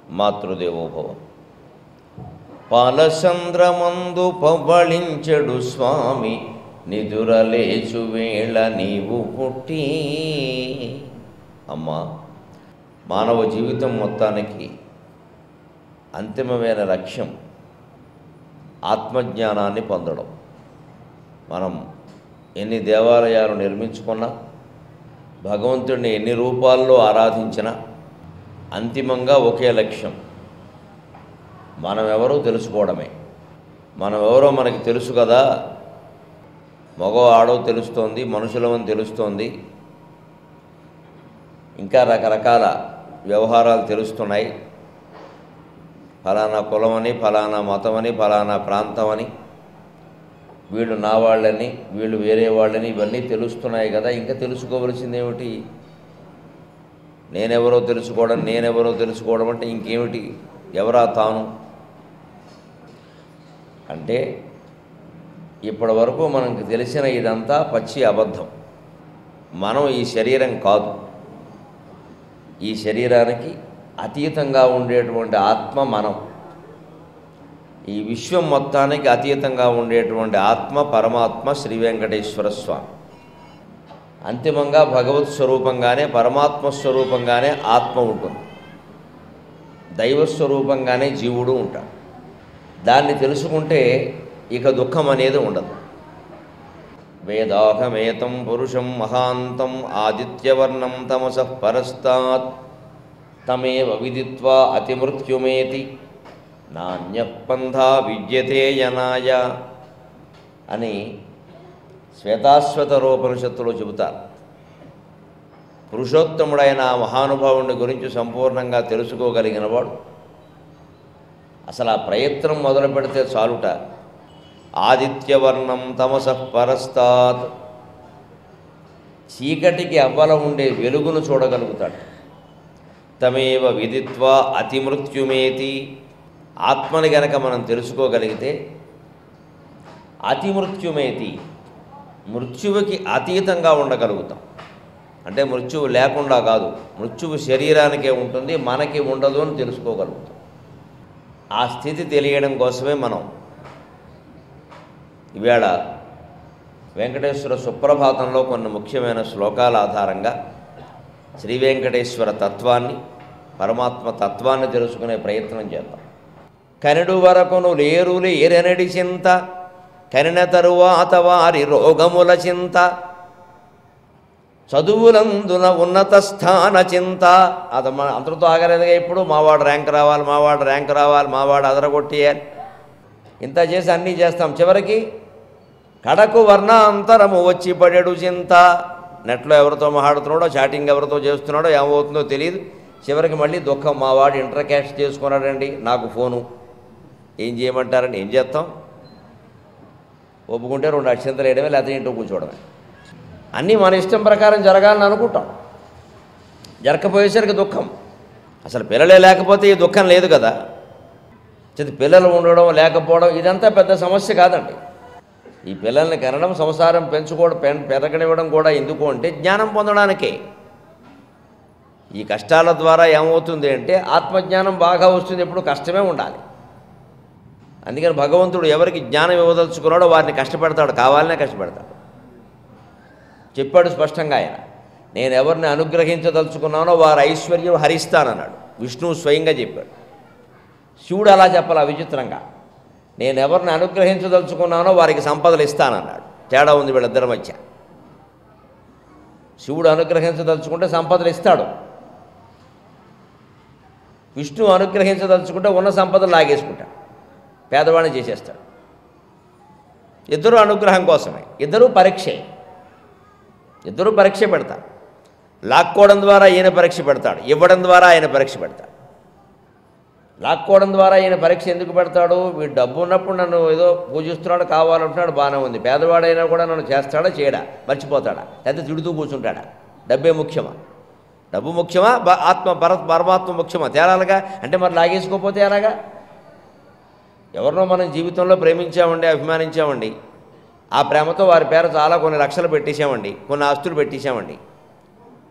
మాతృదేవోభవ పాలచంద్రమందు పవ్వళించెడు స్వామి నిదురలేచు వేళ నీవు పుట్టి అమ్మా మానవ జీవితం మొత్తానికి అంతిమమైన లక్ష్యం ఆత్మజ్ఞానాన్ని పొందడం మనం ఎన్ని దేవాలయాలు నిర్మించుకున్నా భగవంతుడిని ఎన్ని రూపాల్లో ఆరాధించినా అంతిమంగా ఒకే లక్ష్యం మనం ఎవరో తెలుసుకోవడమే మనం ఎవరో మనకి తెలుసు కదా మగ ఆడో తెలుస్తోంది మనుషులమని తెలుస్తోంది ఇంకా రకరకాల వ్యవహారాలు తెలుస్తున్నాయి ఫలానా కులమని ఫలానా మతమని ఫలానా ప్రాంతం అని వీళ్ళు నా వాళ్ళని వీళ్ళు వేరే వాళ్ళని ఇవన్నీ తెలుస్తున్నాయి కదా ఇంకా తెలుసుకోవలసింది ఏమిటి నేనెవరో తెలుసుకోవడం నేనెవరో తెలుసుకోవడం అంటే ఇంకేమిటి ఎవరా తాను అంటే ఇప్పటి వరకు మనకు తెలిసిన ఇదంతా పచ్చి అబద్ధం మనం ఈ శరీరం కాదు ఈ శరీరానికి అతీతంగా ఉండేటువంటి ఆత్మ మనం ఈ విశ్వం మొత్తానికి అతీతంగా ఉండేటువంటి ఆత్మ పరమాత్మ శ్రీ వెంకటేశ్వర స్వామి అంతిమంగా భగవత్ స్వరూపంగానే పరమాత్మ స్వరూపంగానే ఆత్మ ఉంటుంది దైవ స్వరూపంగానే జీవుడు ఉంటాడు దాన్ని తెలుసుకుంటే ఇక దుఃఖం అనేది ఉండదు వేదాహమేతం పురుషం మహాంతం ఆదిత్యవర్ణం తమస పరస్తాత్ తమేవ విదిత్వా అతిమృత్యుమేతి నాణ్యపంథా విద్యతే యనాయ అని శ్వేతాశ్వత రూపనిషత్తులో చెబుతారు పురుషోత్తముడైన ఆ మహానుభావుని గురించి సంపూర్ణంగా తెలుసుకోగలిగిన వాడు అసలు ఆ ప్రయత్నం మొదలు పెడితే చాలుట ఆదిత్యవర్ణం తమస పరస్తాత్ చీకటికి అవ్వల ఉండే వెలుగును చూడగలుగుతాడు తమేవ విదిత్వా అతిమృత్యుమేతి ఆత్మని గనక మనం తెలుసుకోగలిగితే అతిమృత్యుమేతి మృత్యువుకి అతీతంగా ఉండగలుగుతాం అంటే మృత్యువు లేకుండా కాదు మృత్యువు శరీరానికే ఉంటుంది మనకి ఉండదు అని తెలుసుకోగలుగుతాం ఆ స్థితి తెలియడం కోసమే మనం ఈవేళ వెంకటేశ్వర సుప్రభాతంలో కొన్ని ముఖ్యమైన శ్లోకాల ఆధారంగా శ్రీ వెంకటేశ్వర తత్వాన్ని పరమాత్మ తత్వాన్ని తెలుసుకునే ప్రయత్నం చేద్దాం కనుడు వరకును లేరు లేరనడి చింత కనిన తరువాత వారి రోగముల చింత చదువులందున ఉన్నత స్థాన చింత అది మన అందరితో ఆగలేదుగా ఇప్పుడు మావాడు ర్యాంక్ రావాలి మావాడు ర్యాంక్ రావాలి మావాడు అదరగొట్టేయాలి ఇంత చేసి అన్నీ చేస్తాం చివరికి కడకు వర్ణాంతరము వచ్చి పడేడు చింత నెట్లో ఎవరితో మాట్లాడుతున్నాడో చాటింగ్ ఎవరితో చేస్తున్నాడో ఏమవుతుందో తెలియదు చివరికి మళ్ళీ దుఃఖం మావాడు ఇంటర్ క్యాష్ చేసుకున్నాడండి నాకు ఫోను ఏం చేయమంటారండి ఏం చేస్తాం ఒప్పుకుంటే రెండు అక్షంతలు వేయడమే లేకపోతే ఇంట్లో కూర్చోవడమే అన్నీ మన ఇష్టం ప్రకారం జరగాలని అనుకుంటాం జరగకపోయేసరికి దుఃఖం అసలు పిల్లలే లేకపోతే ఈ దుఃఖం లేదు కదా చేతి పిల్లలు ఉండడం లేకపోవడం ఇదంతా పెద్ద సమస్య కాదండి ఈ పిల్లల్ని కనడం సంసారం పెంచుకోవడం పెన్ పెరగనివ్వడం కూడా ఎందుకు అంటే జ్ఞానం పొందడానికే ఈ కష్టాల ద్వారా ఏమవుతుంది అంటే ఆత్మజ్ఞానం బాగా వస్తుంది ఎప్పుడు కష్టమే ఉండాలి అందుకని భగవంతుడు ఎవరికి జ్ఞానం ఇవ్వదలుచుకున్నాడో వారిని కష్టపెడతాడు కావాలనే కష్టపెడతాడు చెప్పాడు స్పష్టంగా ఆయన నేను ఎవరిని అనుగ్రహించదలుచుకున్నానో వారి ఐశ్వర్యం హరిస్తానన్నాడు విష్ణువు స్వయంగా చెప్పాడు శివుడు అలా చెప్పాలా విచిత్రంగా నేను ఎవరిని అనుగ్రహించదలుచుకున్నానో వారికి సంపదలు ఇస్తానన్నాడు తేడా ఉంది వీళ్ళిద్దరి మధ్య శివుడు అనుగ్రహించదలుచుకుంటే సంపదలు ఇస్తాడు విష్ణువు అనుగ్రహించదలుచుకుంటే ఉన్న సంపదలు లాగేసుకుంటాడు పేదవాడిని చేసేస్తాడు ఇద్దరు అనుగ్రహం కోసమే ఇద్దరూ పరీక్షే ఇద్దరూ పరీక్ష పెడతారు లాక్కోవడం ద్వారా ఈయన పరీక్ష పెడతాడు ఇవ్వడం ద్వారా ఆయన పరీక్ష పెడతాడు లాక్కోవడం ద్వారా ఈయన పరీక్ష ఎందుకు పెడతాడు వీడు డబ్బు ఉన్నప్పుడు నన్ను ఏదో పూజిస్తున్నాడు కావాలంటున్నాడు బాగానే ఉంది పేదవాడైనా కూడా నన్ను చేస్తాడా చేయడా మర్చిపోతాడా లేదా తిడుతూ కూర్చుంటాడా డబ్బే ముఖ్యమా డబ్బు ముఖ్యమా బ- ఆత్మ పర పరమాత్మ ముఖ్యమా తేలాలుగా అంటే మరి లాగేసుకోపోతే ఎలాగా ఎవరినో మనం జీవితంలో ప్రేమించామండి అభిమానించామండి ఆ ప్రేమతో వారి పేర చాలా కొన్ని లక్షలు పెట్టేశామండి కొన్ని ఆస్తులు పెట్టేశామండి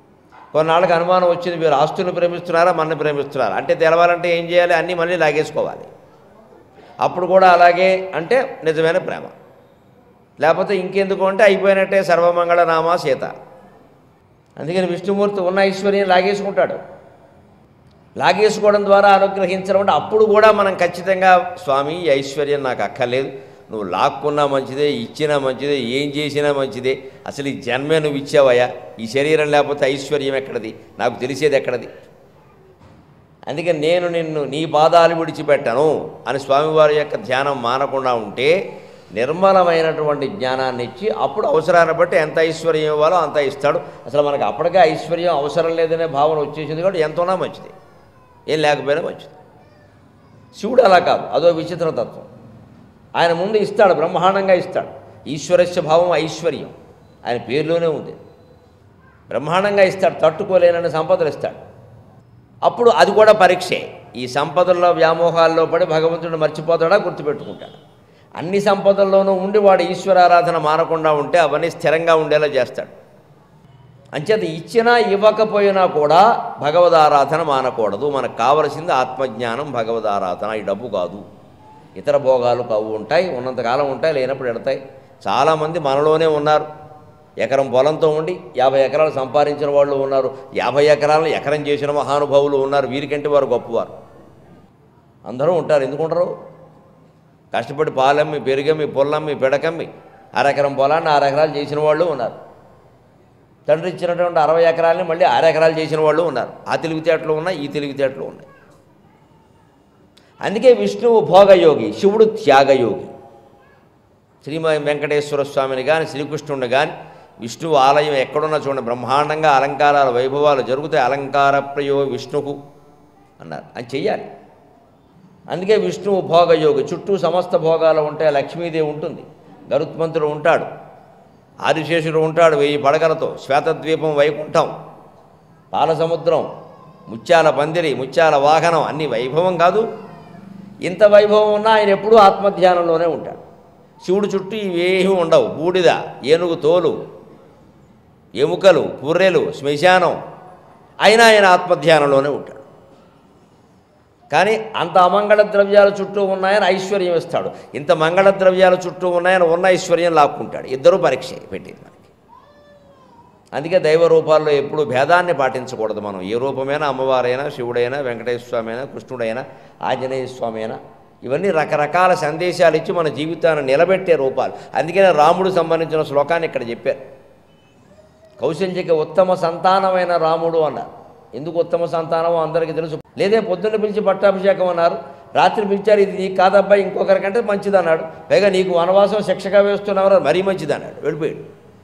కొన్నాళ్ళకి అనుమానం వచ్చింది మీరు ఆస్తులను ప్రేమిస్తున్నారా మనని ప్రేమిస్తున్నారా అంటే తెలవాలంటే ఏం చేయాలి అన్నీ మళ్ళీ లాగేసుకోవాలి అప్పుడు కూడా అలాగే అంటే నిజమైన ప్రేమ లేకపోతే ఇంకెందుకు అంటే అయిపోయినట్టే సర్వమంగళ నామా సీత అందుకని విష్ణుమూర్తి ఉన్న ఐశ్వర్యం లాగేసుకుంటాడు లాగేసుకోవడం ద్వారా అనుగ్రహించడం అంటే అప్పుడు కూడా మనం ఖచ్చితంగా స్వామి ఈ ఐశ్వర్యం నాకు అక్కర్లేదు నువ్వు లాక్కున్నా మంచిదే ఇచ్చినా మంచిదే ఏం చేసినా మంచిదే అసలు ఈ జన్మే నువ్వు ఇచ్చావయ్యా ఈ శరీరం లేకపోతే ఐశ్వర్యం ఎక్కడది నాకు తెలిసేది ఎక్కడది అందుకే నేను నిన్ను నీ పాదాలు విడిచిపెట్టను అని స్వామివారి యొక్క ధ్యానం మానకుండా ఉంటే నిర్మలమైనటువంటి జ్ఞానాన్ని ఇచ్చి అప్పుడు అవసరాన్ని బట్టి ఎంత ఐశ్వర్యం ఇవ్వాలో అంత ఇస్తాడు అసలు మనకు అప్పటికే ఐశ్వర్యం అవసరం లేదనే భావన వచ్చేసింది కాబట్టి ఎంత ఉన్నా మంచిది ఏం లేకపోయినా మంచిది శివుడు అలా కాదు అదో విచిత్ర తత్వం ఆయన ముందు ఇస్తాడు బ్రహ్మాండంగా ఇస్తాడు ఈశ్వరస్య భావం ఐశ్వర్యం ఆయన పేరులోనే ఉంది బ్రహ్మాండంగా ఇస్తాడు తట్టుకోలేనని సంపదలు ఇస్తాడు అప్పుడు అది కూడా పరీక్షే ఈ సంపదల్లో వ్యామోహాల్లో పడి భగవంతుడు మర్చిపోతాడా గుర్తుపెట్టుకుంటాడు అన్ని సంపదల్లోనూ ఉండి వాడు ఈశ్వరారాధన మానకుండా ఉంటే అవన్నీ స్థిరంగా ఉండేలా చేస్తాడు అంచేత ఇచ్చినా ఇవ్వకపోయినా కూడా భగవదారాధన మానకూడదు మనకు కావలసింది ఆత్మజ్ఞానం భగవదారాధన ఈ డబ్బు కాదు ఇతర భోగాలు కావు ఉంటాయి ఉన్నంతకాలం ఉంటాయి లేనప్పుడు ఎడతాయి చాలామంది మనలోనే ఉన్నారు ఎకరం పొలంతో ఉండి యాభై ఎకరాలు సంపాదించిన వాళ్ళు ఉన్నారు యాభై ఎకరాలను ఎకరం చేసిన మహానుభావులు ఉన్నారు వీరికంటే వారు గొప్పవారు అందరూ ఉంటారు ఎందుకు ఉండరు కష్టపడి పాలమ్మి పెరుగమ్మి పొల్లమ్మి పిడకమ్మి అరెకరం పొలాన్ని అరెకరాలు చేసిన వాళ్ళు ఉన్నారు తండ్రి ఇచ్చినటువంటి అరవై ఎకరాలని మళ్ళీ ఎకరాలు చేసిన వాళ్ళు ఉన్నారు ఆ తెలివితేటలు ఉన్నాయి ఈ తెలివితేటలు ఉన్నాయి అందుకే విష్ణువు భోగయోగి శివుడు త్యాగయోగి శ్రీమతి వెంకటేశ్వర స్వామిని కానీ శ్రీకృష్ణుడిని కానీ విష్ణువు ఆలయం ఎక్కడున్నా చూడండి బ్రహ్మాండంగా అలంకారాల వైభవాలు జరుగుతాయి అలంకార ప్రయో విష్ణువు అన్నారు అని చెయ్యాలి అందుకే విష్ణువు భోగయోగి చుట్టూ సమస్త భోగాలు ఉంటాయి లక్ష్మీదేవి ఉంటుంది గరుత్మంతుడు ఉంటాడు ఆదిశేషుడు ఉంటాడు వెయ్యి పడగలతో శ్వేతద్వీపం వైకుంఠం పాలసముద్రం ముత్యాల పందిరి ముత్యాల వాహనం అన్ని వైభవం కాదు ఇంత వైభవం ఉన్నా ఆయన ఎప్పుడూ ఆత్మధ్యానంలోనే ఉంటాడు శివుడు చుట్టూ ఇవేమీ ఉండవు బూడిద ఏనుగు తోలు ఎముకలు పుర్రెలు శ్మశానం అయినా ఆయన ఆత్మధ్యానంలోనే ఉంటాడు కానీ అంత అమంగళ ద్రవ్యాల చుట్టూ ఉన్నాయని ఐశ్వర్యం ఇస్తాడు ఇంత మంగళ ద్రవ్యాల చుట్టూ ఉన్నాయని ఉన్న ఐశ్వర్యం లాక్కుంటాడు ఇద్దరూ పరీక్ష పెట్టింది మనకి అందుకే దైవ రూపాల్లో ఎప్పుడు భేదాన్ని పాటించకూడదు మనం ఏ రూపమైనా అమ్మవారైనా శివుడైనా వెంకటేశ్వర స్వామి అయినా కృష్ణుడైనా ఆంజనేయ స్వామి అయినా ఇవన్నీ రకరకాల సందేశాలు ఇచ్చి మన జీవితాన్ని నిలబెట్టే రూపాలు అందుకనే రాముడు సంబంధించిన శ్లోకాన్ని ఇక్కడ చెప్పారు కౌశల్యకి ఉత్తమ సంతానమైన రాముడు అన్నారు ఎందుకు ఉత్తమ సంతానమో అందరికీ తెలుసు లేదే పొద్దున్న పిలిచి పట్టాభిషేకం అన్నారు రాత్రి పిలిచారు ఇది నీకు కాదబ్బా ఇంకొకరికంటే మంచిది అన్నాడు పైగా నీకు వనవాసం శిక్షగా వేస్తున్నవారు మరీ మంచిది అన్నాడు వెళ్ళిపోయాడు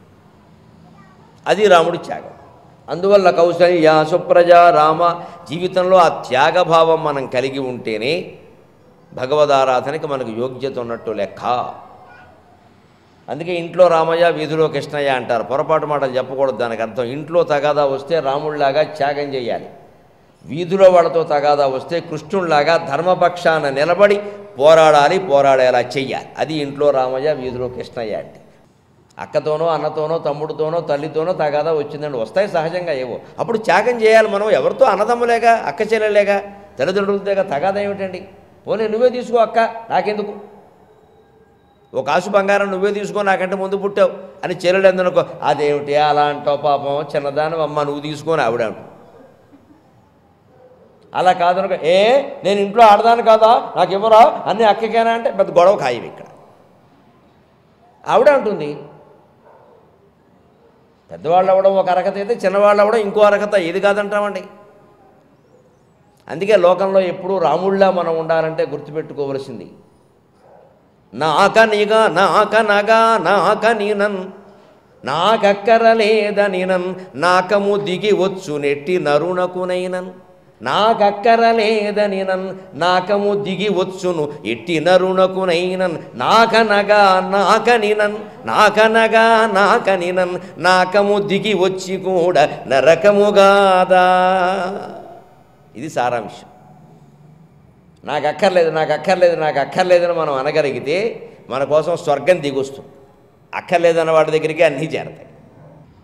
అది రాముడి త్యాగం అందువల్ల కౌశల్య సుప్రజ రామ జీవితంలో ఆ త్యాగభావం మనం కలిగి ఉంటేనే భగవదారాధనకి మనకు యోగ్యత ఉన్నట్టు లెక్క అందుకే ఇంట్లో రామయ్య వీధిలో కృష్ణయ్య అంటారు పొరపాటు మాటలు చెప్పకూడదు దానికి అర్థం ఇంట్లో తగాదా వస్తే రాముడిలాగా త్యాగం చేయాలి వీధిలో వాళ్ళతో తగాదా వస్తే కృష్ణుడిలాగా ధర్మపక్షాన నిలబడి పోరాడాలి పోరాడేలా చెయ్యాలి అది ఇంట్లో రామయ్య వీధిలో కృష్ణయ్య అంటే అక్కతోనో అన్నతోనో తమ్ముడితోనో తల్లితోనో తగాదా వచ్చిందండి వస్తాయి సహజంగా ఏవో అప్పుడు త్యాగం చేయాలి మనం ఎవరితో అన్నదమ్ములేగా అక్క చెల్లెలేగా తల్లిదండ్రులతోగా తగాదా ఏమిటండి పోనీ నువ్వే తీసుకో అక్క నాకెందుకు ఒక ఆశు బంగారం నువ్వే తీసుకో నాకంటే ముందు పుట్టావు అని చెల్లెలు ఎందుకో అదేమిటి అలా అంటావు పాపం చిన్నదాని అమ్మ నువ్వు తీసుకొని ఆవిడ అంటు అలా కాదనుకో ఏ నేను ఇంట్లో ఆడదాను కాదా నాకు ఇవ్వరా అన్ని అక్కకేనా అంటే పెద్ద గొడవ ఖాయం ఇక్కడ ఆవిడ అంటుంది పెద్దవాళ్ళు అవ్వడం ఒక అర్హత అయితే చిన్నవాళ్ళు అవ్వడం ఇంకో అర్హత ఏది కాదంటామండి అందుకే లోకంలో ఎప్పుడూ రాముళ్ళ మనం ఉండాలంటే గుర్తుపెట్టుకోవలసింది నాక నిగా నాక నగా నాక నీనన్ నాకక్కరలేదనినన్ నాకము దిగి వచ్చు నెట్టి నరుణకునైనన్ నాకక్కరలేదనినన్ నాకము దిగి వచ్చును ఎట్టి నరుణకునైనన్ నాకనగా నాకనినన్ నాకనగా నాకనినన్ నాకము దిగి వచ్చి కూడా నరకముగాదా ఇది సారాంశం నాకు అక్కర్లేదు నాకు అక్కర్లేదు నాకు అక్కర్లేదని మనం అనగలిగితే మన కోసం స్వర్గం దిగొస్తుంది అక్కర్లేదన్న వాడి దగ్గరికి అన్నీ చేరతాయి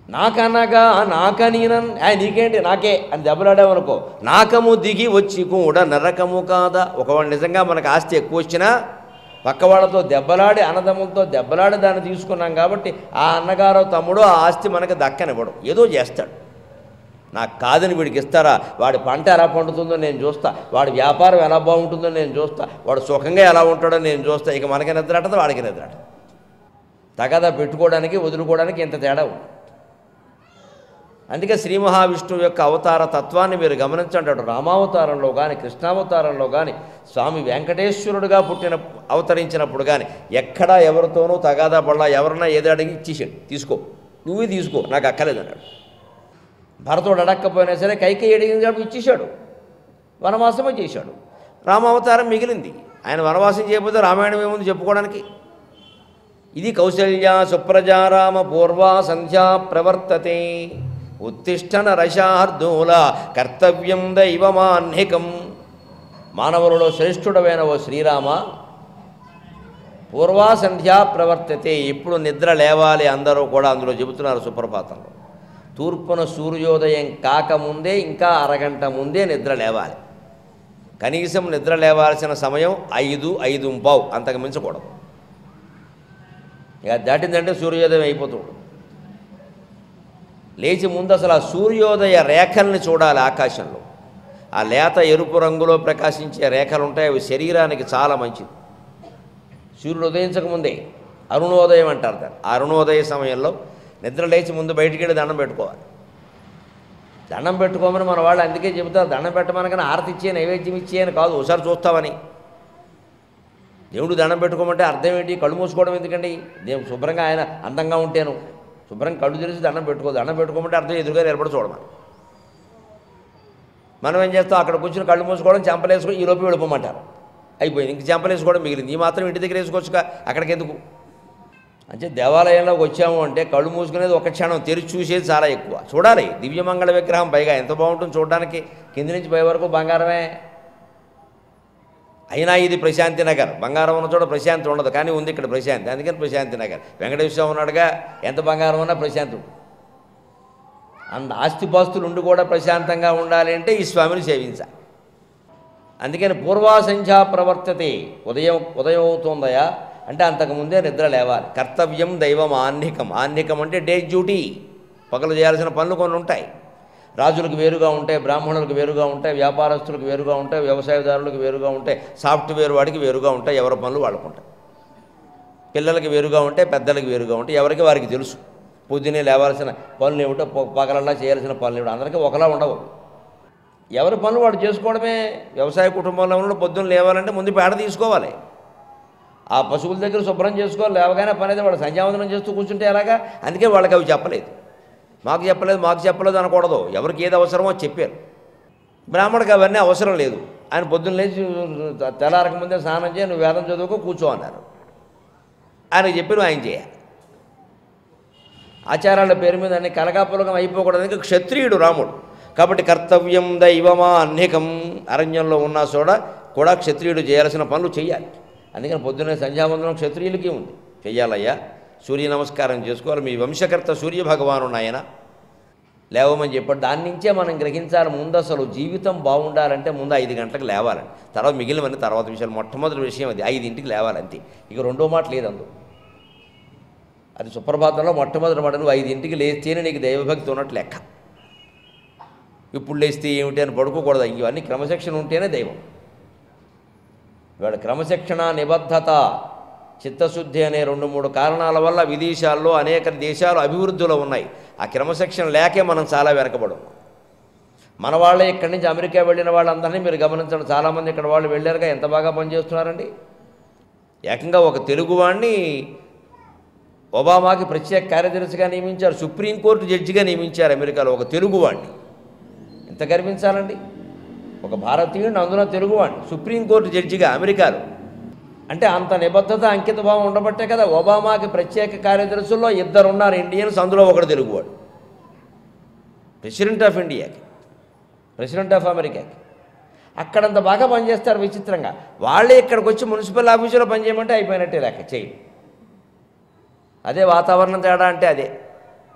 నాకనగా నాకనీనన్ ఆ నీకేంటి నాకే అని దెబ్బలాడామనుకో నాకము దిగి వచ్చి కూడా నరకము కాదా ఒకవాడు నిజంగా మనకు ఆస్తి ఎక్కువ వచ్చినా పక్కవాళ్ళతో దెబ్బలాడి అన్నదమ్ములతో దెబ్బలాడి దాన్ని తీసుకున్నాం కాబట్టి ఆ అన్నగారో తమ్ముడు ఆ ఆస్తి మనకి దక్కనివ్వడం ఏదో చేస్తాడు నాకు కాదని వీడికి ఇస్తారా వాడి పంట ఎలా పండుతుందో నేను చూస్తా వాడి వ్యాపారం ఎలా బాగుంటుందో నేను చూస్తా వాడు సుఖంగా ఎలా ఉంటాడో నేను చూస్తా ఇక మనకి నిద్రటదు వాడికి నిద్రటదు తగదా పెట్టుకోవడానికి వదులుకోవడానికి ఇంత తేడా ఉంది అందుకే శ్రీ మహావిష్ణువు యొక్క అవతార తత్వాన్ని మీరు గమనించండి అటు రామావతారంలో కానీ కృష్ణావతారంలో కానీ స్వామి వెంకటేశ్వరుడుగా పుట్టిన అవతరించినప్పుడు కానీ ఎక్కడా ఎవరితోనూ తగాదా పడలా ఎవరన్నా ఏదో అడిగి ఇచ్చేసాడు తీసుకో నువ్వే తీసుకో నాకు అక్కర్లేదు అన్నాడు భరతుడు అడక్కపోయినా సరే కైకేయి అడిగింది కాబట్టి ఇచ్చేశాడు వనవాసమే చేశాడు రామావతారం మిగిలింది ఆయన వనవాసం చేయకపోతే రామాయణం ఏముంది చెప్పుకోవడానికి ఇది కౌశల్య సుప్రజారామ పూర్వ సంధ్యా ప్రవర్తతే ఉత్తిష్టన రశార్దూల కర్తవ్యం దైవమాన్హికం మానవులలో శ్రేష్ఠుడమైన ఓ శ్రీరామ పూర్వా సంధ్యా ప్రవర్తతే ఇప్పుడు నిద్ర లేవాలి అందరూ కూడా అందులో చెబుతున్నారు సుప్రభాతంలో తూర్పున సూర్యోదయం కాకముందే ఇంకా అరగంట ముందే నిద్ర లేవాలి కనీసం నిద్ర లేవాల్సిన సమయం ఐదు ఐదు పావు అంతకు మించకూడదు ఇక దాటిందంటే సూర్యోదయం అయిపోతుంది లేచి ముందు అసలు ఆ సూర్యోదయ రేఖల్ని చూడాలి ఆకాశంలో ఆ లేత ఎరుపు రంగులో ప్రకాశించే రేఖలు ఉంటాయి అవి శరీరానికి చాలా మంచిది సూర్యుడు ఉదయించకముందే అరుణోదయం అంటారు దాన్ని ఆ అరుణోదయ సమయంలో నిద్ర లేచి ముందు బయటికి వెళ్ళి దండం పెట్టుకోవాలి దండం పెట్టుకోమని మన వాళ్ళు అందుకే చెబుతారు దండం పెట్టమనగానే ఆరతి ఇచ్చే నైవేద్యం ఇచ్చే అని కాదు ఒకసారి చూస్తామని దేవుడు దండం పెట్టుకోమంటే అర్థం ఏంటి కళ్ళు మూసుకోవడం ఎందుకండి దేవుడు శుభ్రంగా ఆయన అందంగా ఉంటేను శుభ్రంగా కళ్ళు తెరిచి దండం పెట్టుకో దండం పెట్టుకోమంటే అర్థం ఎదురుగా నిలబడి చూడమని మనం ఏం చేస్తాం అక్కడ కూర్చుని కళ్ళు మూసుకోవడం చెంపలేసుకొని ఈ లోపు వెళ్ళిపోమంటారు అయిపోయింది ఇంక చెంపలేసుకోవడం మిగిలింది ఈ మాత్రం ఇంటి దగ్గర వేసుకోవచ్చుగా అక్కడికి ఎందుకు అంటే దేవాలయంలోకి వచ్చాము అంటే కళ్ళు మూసుకునేది ఒక క్షణం తెరిచి చూసేది చాలా ఎక్కువ చూడాలి దివ్యమంగళ విగ్రహం పైగా ఎంత బాగుంటుంది చూడడానికి కింది నుంచి పై వరకు బంగారమే అయినా ఇది ప్రశాంతి నగర్ బంగారం ఉన్న చోట ప్రశాంతి ఉండదు కానీ ఉంది ఇక్కడ ప్రశాంతి అందుకని ప్రశాంతి నగర్ వెంకటేశ్వర ఉన్నాడుగా ఎంత బంగారం ఉన్నా ప్రశాంతి ఉంటుంది అంత ఆస్తిపాస్తులు ఉండి కూడా ప్రశాంతంగా ఉండాలి అంటే ఈ స్వామిని సేవించాలి అందుకని పూర్వాసంఖ్యా ప్రవర్తతే ఉదయం ఉదయం అవుతుందయా అంటే అంతకుముందే నిద్ర లేవాలి కర్తవ్యం దైవం ఆహ్నికం ఆహ్నికం అంటే డే డ్యూటీ పగలు చేయాల్సిన పనులు కొన్ని ఉంటాయి రాజులకు వేరుగా ఉంటాయి బ్రాహ్మణులకు వేరుగా ఉంటాయి వ్యాపారస్తులకు వేరుగా ఉంటాయి వ్యవసాయదారులకు వేరుగా ఉంటాయి సాఫ్ట్వేర్ వాడికి వేరుగా ఉంటాయి ఎవరి పనులు వాళ్ళకు ఉంటాయి పిల్లలకి వేరుగా ఉంటాయి పెద్దలకి వేరుగా ఉంటాయి ఎవరికి వారికి తెలుసు పొద్దున్నే లేవాల్సిన పనులు ఏమిటో ప- పగలల్లా చేయాల్సిన పనులు ఏమిటో అందరికీ ఒకలా ఉండవు ఎవరి పనులు వాడు చేసుకోవడమే వ్యవసాయ కుటుంబంలో ఉన్న పొద్దున్న లేవాలంటే ముందు పేడ తీసుకోవాలి ఆ పశువుల దగ్గర శుభ్రం చేసుకోవాలి లేవగానే పని అయితే వాడు సంధ్యావందనం చేస్తూ కూర్చుంటే ఎలాగా అందుకే వాళ్ళకి అవి చెప్పలేదు మాకు చెప్పలేదు మాకు చెప్పలేదు అనకూడదు ఎవరికి ఏది అవసరమో అది చెప్పారు బ్రాహ్మడికి అవన్నీ అవసరం లేదు ఆయన పొద్దున్న లేచి తెల్లారక ముందే స్నానం చేయి నువ్వు వేదం చదువుకో కూర్చో అన్నారు ఆయనకు చెప్పి ఆయన చేయాలి ఆచారాల పేరు మీద అన్ని కలగాపులగం అయిపోకూడదు క్షత్రియుడు రాముడు కాబట్టి కర్తవ్యం దైవమా అన్నికం అరణ్యంలో ఉన్న చోట కూడా క్షత్రియుడు చేయాల్సిన పనులు చేయాలి అందుకని పొద్దున్నే సంధ్యావందనం క్షత్రియులకి ఉంది చెయ్యాలయ్యా సూర్య నమస్కారం చేసుకోవాలి మీ వంశకర్త సూర్య భగవాను నాయన లేవమని చెప్పాడు దాని నుంచే మనం గ్రహించాలి ముందు అసలు జీవితం బాగుండాలంటే ముందు ఐదు గంటలకు లేవాలండి తర్వాత మిగిలినవన్నీ తర్వాత విషయాలు మొట్టమొదటి విషయం అది ఐదింటికి లేవాలంతే ఇక రెండో మాట లేదు అందు అది సుప్రభాతంలో మొట్టమొదటి మాట నువ్వు ఐదింటికి లేస్తేనే నీకు దైవభక్తి ఉన్నట్టు లెక్క ఇప్పుడు లేస్తే ఏమిటి అని పడుకోకూడదు ఇవన్నీ క్రమశిక్షణ ఉంటేనే దైవం ఇవాళ క్రమశిక్షణ నిబద్ధత చిత్తశుద్ధి అనే రెండు మూడు కారణాల వల్ల విదేశాల్లో అనేక దేశాలు అభివృద్ధిలో ఉన్నాయి ఆ క్రమశిక్షణ లేకే మనం చాలా వెనకబడు మన వాళ్ళే ఇక్కడి నుంచి అమెరికా వెళ్ళిన వాళ్ళందరినీ మీరు గమనించండి చాలామంది ఇక్కడ వాళ్ళు వెళ్ళారుగా ఎంత బాగా పనిచేస్తున్నారండి ఏకంగా ఒక తెలుగువాడిని ఒబామాకి ప్రత్యేక కార్యదర్శిగా నియమించారు సుప్రీంకోర్టు జడ్జిగా నియమించారు అమెరికాలో ఒక తెలుగువాడిని ఎంత గర్వించాలండి ఒక భారతీయుడిని అందులో తెలుగువాడిని సుప్రీంకోర్టు జడ్జిగా అమెరికాలో అంటే అంత నిబద్ధత అంకిత భావం ఉండబట్టే కదా ఒబామాకి ప్రత్యేక కార్యదర్శుల్లో ఇద్దరు ఉన్నారు ఇండియన్స్ అందులో ఒకడు తెలుగువాడు ప్రెసిడెంట్ ఆఫ్ ఇండియాకి ప్రెసిడెంట్ ఆఫ్ అమెరికాకి అక్కడంత బాగా పనిచేస్తారు విచిత్రంగా వాళ్ళే ఇక్కడికి వచ్చి మున్సిపల్ ఆఫీసులో పనిచేయమంటే అయిపోయినట్టే లెక్క చేయి అదే వాతావరణం తేడా అంటే అదే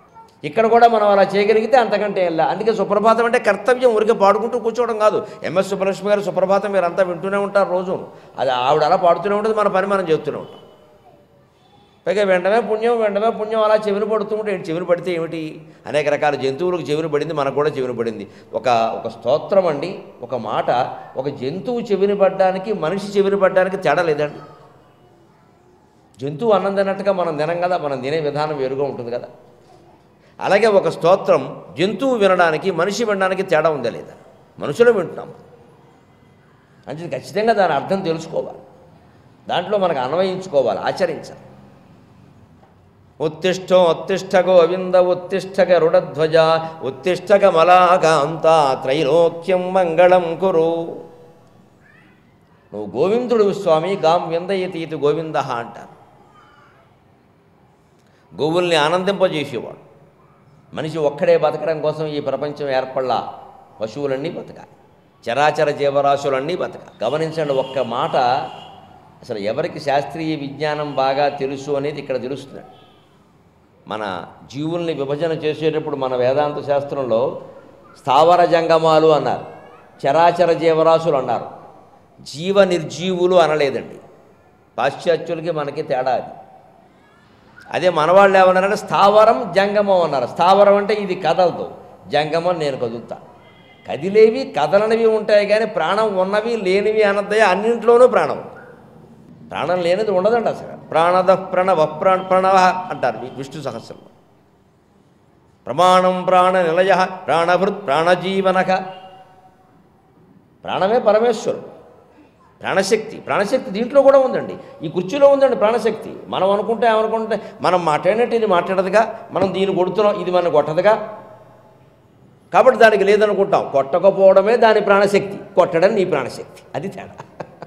ఇక్కడ కూడా మనం అలా చేయగలిగితే అంతకంటే వెళ్ళా అందుకే సుప్రభాతం అంటే కర్తవ్యం ఊరికే పాడుకుంటూ కూర్చోవడం కాదు ఎంఎస్ సుబ్బలక్ష్మి గారు సుప్రభాతం మీరు అంతా వింటూనే ఉంటారు రోజు అది ఆవిడ అలా పాడుతూనే ఉంటుంది మన పని మనం చేస్తూనే ఉంటాం పైగా వెంటనే పుణ్యం వెంటనే పుణ్యం అలా చెవిని పడుతూ ఉంటే ఏంటి చెవిని పడితే ఏమిటి అనేక రకాల జంతువులకు చెవిని పడింది మనకు కూడా చెవిని పడింది ఒక ఒక స్తోత్రం అండి ఒక మాట ఒక జంతువు చెవిని పడ్డానికి మనిషి చెవిని పడ్డానికి తేడా లేదండి జంతువు అన్నం తిన్నట్టుగా మనం తినం కదా మనం తినే విధానం వేరుగా ఉంటుంది కదా అలాగే ఒక స్తోత్రం జంతువు వినడానికి మనిషి వినడానికి తేడా ఉందా లేదా మనుషులు వింటున్నాం అంటే ఖచ్చితంగా దాని అర్థం తెలుసుకోవాలి దాంట్లో మనకు అన్వయించుకోవాలి ఆచరించాలి ఉత్తిష్టో ఉత్తిష్ట గోవింద ఉత్తిష్ట గరుడధ్వజ ఉత్తిష్ట కమలాకాంత త్రైలోక్యం మంగళం కురు నువ్వు గోవిందుడు స్వామి గాం విందయతీతి గోవింద అంటారు గోవుల్ని ఆనందింపజేసేవాడు మనిషి ఒక్కడే బతకడం కోసం ఈ ప్రపంచం ఏర్పడలా పశువులన్నీ బతకాలి చరాచర జీవరాశులన్నీ బతకాలి గమనించండి ఒక్క మాట అసలు ఎవరికి శాస్త్రీయ విజ్ఞానం బాగా తెలుసు అనేది ఇక్కడ తెలుస్తుంది మన జీవుల్ని విభజన చేసేటప్పుడు మన వేదాంత శాస్త్రంలో స్థావర జంగమాలు అన్నారు చరాచర జీవరాశులు అన్నారు జీవ నిర్జీవులు అనలేదండి పాశ్చాత్యులకి మనకి తేడా అది అదే మనవాళ్ళు ఏమన్నారంటే స్థావరం జంగమం అన్నారు స్థావరం అంటే ఇది కదలదు జంగమం నేను కదులుతా కదిలేవి కదలనివి ఉంటాయి కానీ ప్రాణం ఉన్నవి లేనివి అనద్దయ అన్నింట్లోనూ ప్రాణం ఉంది ప్రాణం లేనిది ఉండదండి అసలు ప్రాణద ప్రణవ ప్రాణ ప్రణవ అంటారు వి- విష్ణు సహస్రంలో ప్రమాణం ప్రాణ నిలయ ప్రాణభృత్ ప్రాణజీవనక ప్రాణమే పరమేశ్వరుడు ప్రాణశక్తి ప్రాణశక్తి దీంట్లో కూడా ఉందండి ఈ కుర్చీలో ఉందండి ప్రాణశక్తి మనం అనుకుంటే ఏమనుకుంటే మనం మాట్లాడినట్టు ఇది మాట్లాడదుగా మనం దీన్ని కొడుతున్నాం ఇది మనం కొట్టదుగా కాబట్టి దానికి లేదనుకుంటాం కొట్టకపోవడమే దాని ప్రాణశక్తి కొట్టడం నీ ప్రాణశక్తి అది తేడా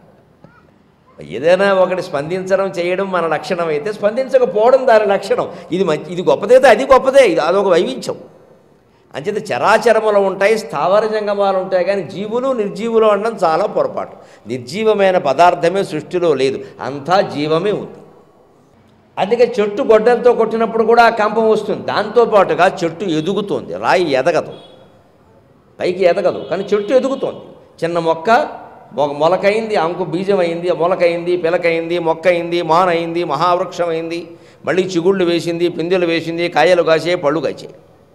ఏదైనా ఒకటి స్పందించడం చేయడం మన లక్షణం అయితే స్పందించకపోవడం దాని లక్షణం ఇది మంచి ఇది గొప్పదైతే అది గొప్పదే ఇది అదొక వైవిధ్యం అంచేత చరాచరములు ఉంటాయి స్థావర జంగమాలు ఉంటాయి కానీ జీవులు నిర్జీవులు అనడం చాలా పొరపాటు నిర్జీవమైన పదార్థమే సృష్టిలో లేదు అంతా జీవమే ఉంది అందుకే చెట్టు గొడ్డలతో కొట్టినప్పుడు కూడా ఆ కంపం వస్తుంది దాంతోపాటుగా చెట్టు ఎదుగుతోంది రాయి ఎదగదు పైకి ఎదగదు కానీ చెట్టు ఎదుగుతోంది చిన్న మొక్క మొ- మొలకైంది అంకు బీజం అయింది మొలకైంది పిలకైంది మొక్క అయింది మాన అయింది మహావృక్షం అయింది మళ్ళీ చిగుళ్ళు వేసింది పిందెలు వేసింది కాయలు కాసే పళ్ళు కాసే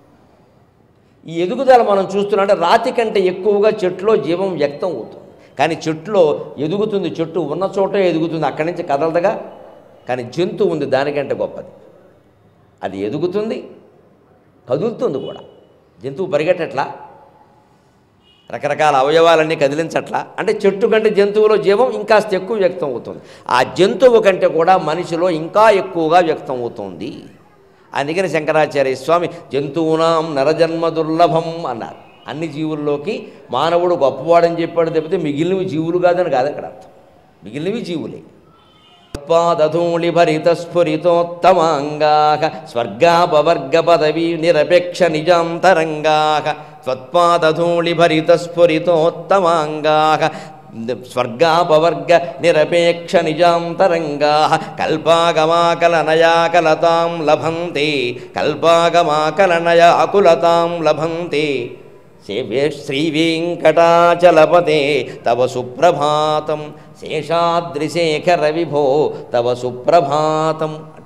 ఈ ఎదుగుదల మనం చూస్తున్నాం అంటే రాతి కంటే ఎక్కువగా చెట్టులో జీవం వ్యక్తం అవుతుంది కానీ చెట్టులో ఎదుగుతుంది చెట్టు ఉన్న చోటే ఎదుగుతుంది అక్కడి నుంచి కదలదుగా కానీ జంతువు ఉంది దానికంటే గొప్పది అది ఎదుగుతుంది కదులుతుంది కూడా జంతువు పరిగెట్టట్లా రకరకాల అవయవాలన్నీ కదిలించట్లా అంటే చెట్టు కంటే జంతువులో జీవం ఇంకాస్త ఎక్కువ వ్యక్తం అవుతుంది ఆ జంతువు కంటే కూడా మనిషిలో ఇంకా ఎక్కువగా వ్యక్తం అవుతుంది అందుకని శంకరాచార్య స్వామి జంతువునాం నరజన్మ దుర్లభం అన్నారు అన్ని జీవుల్లోకి మానవుడు గొప్పవాడని చెప్పాడు తప్పితే మిగిలినవి జీవులు కాదని కాదు అక్కడ అర్థం మిగిలినవి జీవులే పాదధూళి భరిత స్ఫురితోత్తమాంగా స్వర్గాపవర్గ పదవీ నిరపేక్ష నిజాంతరంగా త్వత్పాదధూళి భరిత స్ఫురితోత్తమాంగా స్వర్గాపవర్గ నిరపేక్ష నిజాంతరంగా కల్పాగమాకలనయాకలతాం లభంతే కల్పాగమాకలనయాకులతాం లభంతే సేవే శ్రీవేంకటాచలపతే తవ సుప్రభాతం శేషాద్రిశేఖర విభో తవ సుప్రభాతం అంట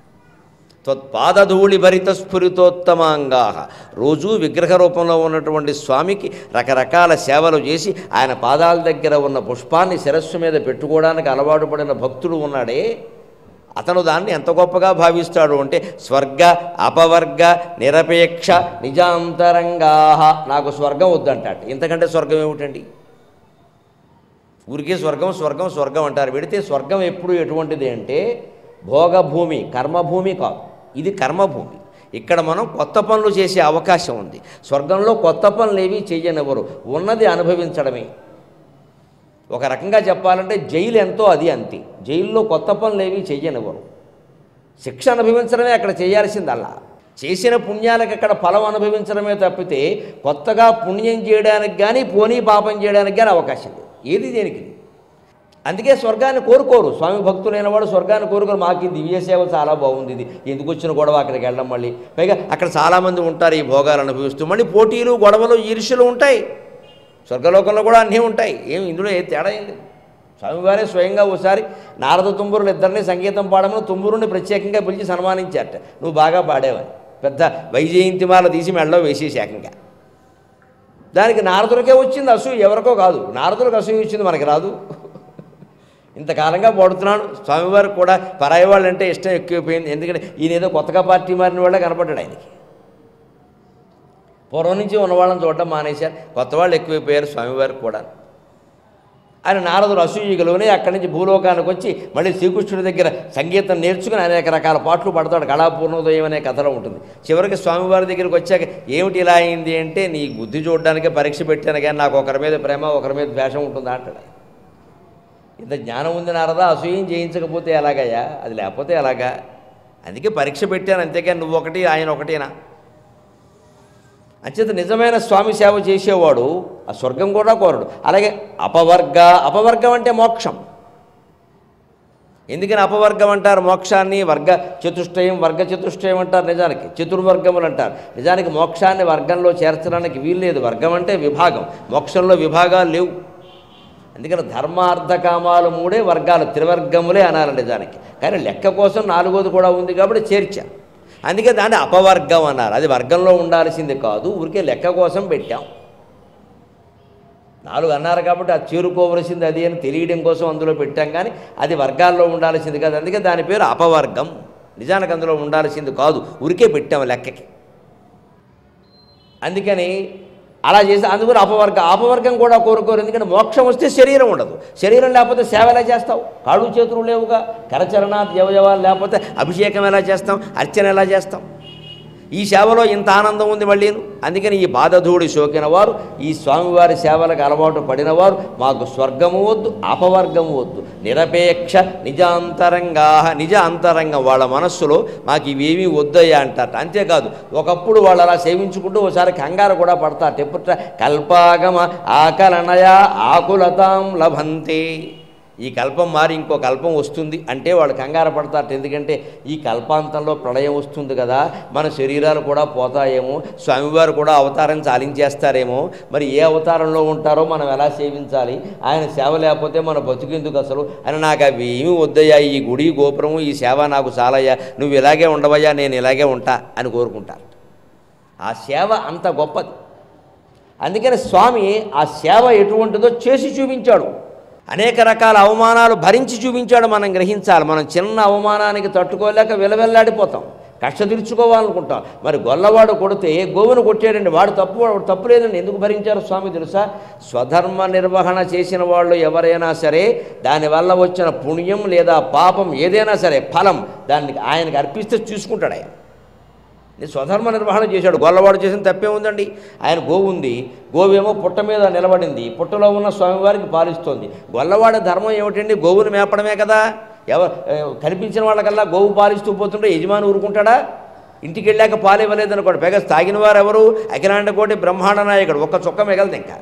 త్వత్పాదధూళి భరిత స్ఫురితోత్తమాంగా రోజూ విగ్రహ రూపంలో ఉన్నటువంటి స్వామికి రకరకాల సేవలు చేసి ఆయన పాదాల దగ్గర ఉన్న పుష్పాన్ని శిరస్సు మీద పెట్టుకోవడానికి అలవాటు పడిన భక్తుడు ఉన్నాడే అతను దాన్ని ఎంత గొప్పగా భావిస్తాడు అంటే స్వర్గ అపవర్గ నిరపేక్ష నిజాంతరంగా నాకు స్వర్గం వద్దంటాడు ఇంతకంటే స్వర్గం ఏమిటండి ఊరికే స్వర్గం స్వర్గం స్వర్గం అంటారు పెడితే స్వర్గం ఎప్పుడు ఎటువంటిది అంటే భోగభూమి కర్మభూమి కాదు ఇది కర్మభూమి ఇక్కడ మనం కొత్త పనులు చేసే అవకాశం ఉంది స్వర్గంలో కొత్త పనులు ఏవి చెయ్యనివ్వరు ఉన్నది అనుభవించడమే ఒక రకంగా చెప్పాలంటే జైలు ఎంతో అది అంతే జైల్లో కొత్త పనులు ఏవి చెయ్యనివ్వరు శిక్ష అనుభవించడమే అక్కడ చేయాల్సిందల్లా చేసిన పుణ్యాలకు అక్కడ ఫలం అనుభవించడమే తప్పితే కొత్తగా పుణ్యం చేయడానికి కానీ పోనీ పాపం చేయడానికి కానీ అవకాశం లేదు ఏది దేనికి అందుకే స్వర్గాన్ని కోరుకోరు స్వామి భక్తులైన వాడు స్వర్గాన్ని కోరుకోరు మాకు ఈ దివ్య సేవ చాలా బాగుంది ఇది ఎందుకు వచ్చిన గొడవ అక్కడికి వెళ్ళడం మళ్ళీ పైగా అక్కడ చాలామంది ఉంటారు ఈ భోగాలు అనుభవిస్తూ మళ్ళీ పోటీలు గొడవలు ఈర్ష్యలు ఉంటాయి స్వర్గలోకంలో కూడా అన్నీ ఉంటాయి ఏం ఇందులో ఏ తేడా ఏంది స్వామివారే స్వయంగా ఒకసారి నారద తుంబురులు ఇద్దరిని సంగీతం పాడమని తుంబురుని ప్రత్యేకంగా పిలిచి సన్మానించారట నువ్వు బాగా పాడేవని పెద్ద వైజయంతిమాల తీసి మెడలో వేసేసి ఏకంగా దానికి నారదులకే వచ్చింది అసూయ ఎవరికో కాదు నారదులకు అసూయ వచ్చింది మనకి రాదు ఇంతకాలంగా పడుతున్నాను స్వామివారికి కూడా పరాయి వాళ్ళు అంటే ఇష్టం ఎక్కువైపోయింది ఎందుకంటే ఈయన ఏదో కొత్తగా పార్టీ మారిన వాళ్ళే కనపడ్డాడు ఆయనకి పూర్వం నుంచి ఉన్న వాళ్ళని చూడడం మానేశారు కొత్త వాళ్ళు ఎక్కువైపోయారు స్వామివారికి కూడా ఆయన నారదుడు అసూయగలోనే అక్కడి నుంచి భూలోకానికి వచ్చి మళ్ళీ శ్రీకృష్ణుడి దగ్గర సంగీతం నేర్చుకుని అనేక రకాల పాటలు పడతాడు కళాపూర్ణోదయం అనే కథలో ఉంటుంది చివరికి స్వామివారి దగ్గరికి వచ్చాక ఏమిటి ఇలా అయింది అంటే నీ బుద్ధి చూడడానికే పరీక్ష పెట్టాను కానీ నాకు ఒకరి మీద ప్రేమ ఒకరి మీద ద్వేషం ఉంటుందా అంటాడు ఆయన. ఇంత జ్ఞానం ఉంది నారదా అసూయం చేయించకపోతే ఎలాగయ్యా అది లేకపోతే ఎలాగా అందుకే పరీక్ష పెట్టాను అంతేకాని నువ్వు ఒకటి ఆయన ఒకటేనా అంచేత నిజమైన స్వామి సేవ చేసేవాడు ఆ స్వర్గం కూడా కోరడు అలాగే అపవర్గ అపవర్గం అంటే మోక్షం ఎందుకని అపవర్గం అంటారు మోక్షాన్ని వర్గ చతుష్టయం వర్గ చతుష్టయం అంటారు నిజానికి చతుర్వర్గములు అంటారు నిజానికి మోక్షాన్ని వర్గంలో చేర్చడానికి వీల్లేదు వర్గం అంటే విభాగం మోక్షంలో విభాగాలు లేవు అందుకని ధర్మార్థ కామాలు మూడే వర్గాలు త్రివర్గములే అనాలి నిజానికి కానీ లెక్క కోసం నాలుగోది కూడా ఉంది కాబట్టి చేర్చాం అందుకే దాన్ని అపవర్గం అన్నారు అది వర్గంలో ఉండాల్సింది కాదు ఊరికే లెక్క కోసం పెట్టాం నాలుగు అన్నారు కాబట్టి అది చేరుకోవలసింది అది అని తెలియడం కోసం అందులో పెట్టాం కానీ అది వర్గాల్లో ఉండాల్సింది కాదు అందుకే దాని పేరు అపవర్గం నిజానికి అందులో ఉండాల్సింది కాదు ఊరికే పెట్టాం లెక్కకి అందుకని అలా చేసి అందుకని అపవర్గం అపవర్గం కూడా కోరుకోరు ఎందుకంటే మోక్షం వస్తే శరీరం ఉండదు శరీరం లేకపోతే సేవ ఎలా చేస్తావు కాళ్ళు చేతులు లేవుగా కరచరణాత్ యవయవాలు లేకపోతే అభిషేకం ఎలా చేస్తాం అర్చన ఎలా చేస్తాం ఈ సేవలో ఇంత ఆనందం ఉంది మళ్ళీను అందుకని ఈ బాధధూడి సోకిన వారు ఈ స్వామివారి సేవలకు అలవాటు పడినవారు మాకు స్వర్గము వద్దు అపవర్గము వద్దు నిరపేక్ష నిజాంతరంగా నిజ అంతరంగం వాళ్ళ మనస్సులో మాకు ఇవేమీ వద్దయ్యా అంటారట అంతేకాదు ఒకప్పుడు వాళ్ళు అలా సేవించుకుంటూ ఒకసారి కంగారు కూడా పడతారు ఎప్పుట కల్పాగమ ఆకలనయ ఆకులతాం లభంతే ఈ కల్పం మారి ఇంకో కల్పం వస్తుంది అంటే వాళ్ళు కంగారు పడతారు ఎందుకంటే ఈ కల్పాంతంలో ప్రళయం వస్తుంది కదా మన శరీరాలు కూడా పోతాయేమో స్వామివారు కూడా అవతారం చాలించేస్తారేమో మరి ఏ అవతారంలో ఉంటారో మనం ఎలా సేవించాలి ఆయన సేవ లేకపోతే మన బతుకెందుకు అసలు అని నాకు అవి ఏమి వద్దయ్యా ఈ గుడి గోపురము ఈ సేవ నాకు చాలయ్యా నువ్వు ఇలాగే ఉండవయ్యా నేను ఇలాగే ఉంటా అని కోరుకుంటారు ఆ సేవ అంత గొప్పది అందుకని స్వామి ఆ సేవ ఎటువంటిదో చేసి చూపించాడు అనేక రకాల అవమానాలు భరించి చూపించాడు మనం గ్రహించాలి మనం చిన్న అవమానానికి తట్టుకోలేక విలవెల్లాడిపోతాం కష్ట తీర్చుకోవాలనుకుంటాం మరి గొల్లవాడు కొడితే గోవును కొట్టాడండి వాడు తప్పు వాడు తప్పు లేదండి ఎందుకు భరించారు స్వామి తెలుసా స్వధర్మ నిర్వహణ చేసిన వాళ్ళు ఎవరైనా సరే దానివల్ల వచ్చిన పుణ్యం లేదా పాపం ఏదైనా సరే ఫలం దాన్ని ఆయనకు అర్పిస్తే చూసుకుంటాడు ఆయన నేను స్వధర్మ నిర్వహణ చేశాడు గొల్లవాడు చేసిన తప్పే ఉందండి ఆయన గోవు ఉంది గోవేమో పుట్ట మీద నిలబడింది పుట్టలో ఉన్న స్వామివారికి పాలిస్తోంది గొల్లవాడి ధర్మం ఏమిటండి గోవును మేపడమే కదా ఎవరు కనిపించిన వాళ్ళకల్లా గోవు పాలిస్తూ పోతుంటే యజమాని ఊరుకుంటాడా ఇంటికి వెళ్ళాక పాలు ఇవ్వలేదనుకోండి పైగా తాగిన వారు ఎవరు అఖిలాండ కోటి బ్రహ్మాండ నాయకుడు ఒక్క చుక్క మిగలదు ఇంకా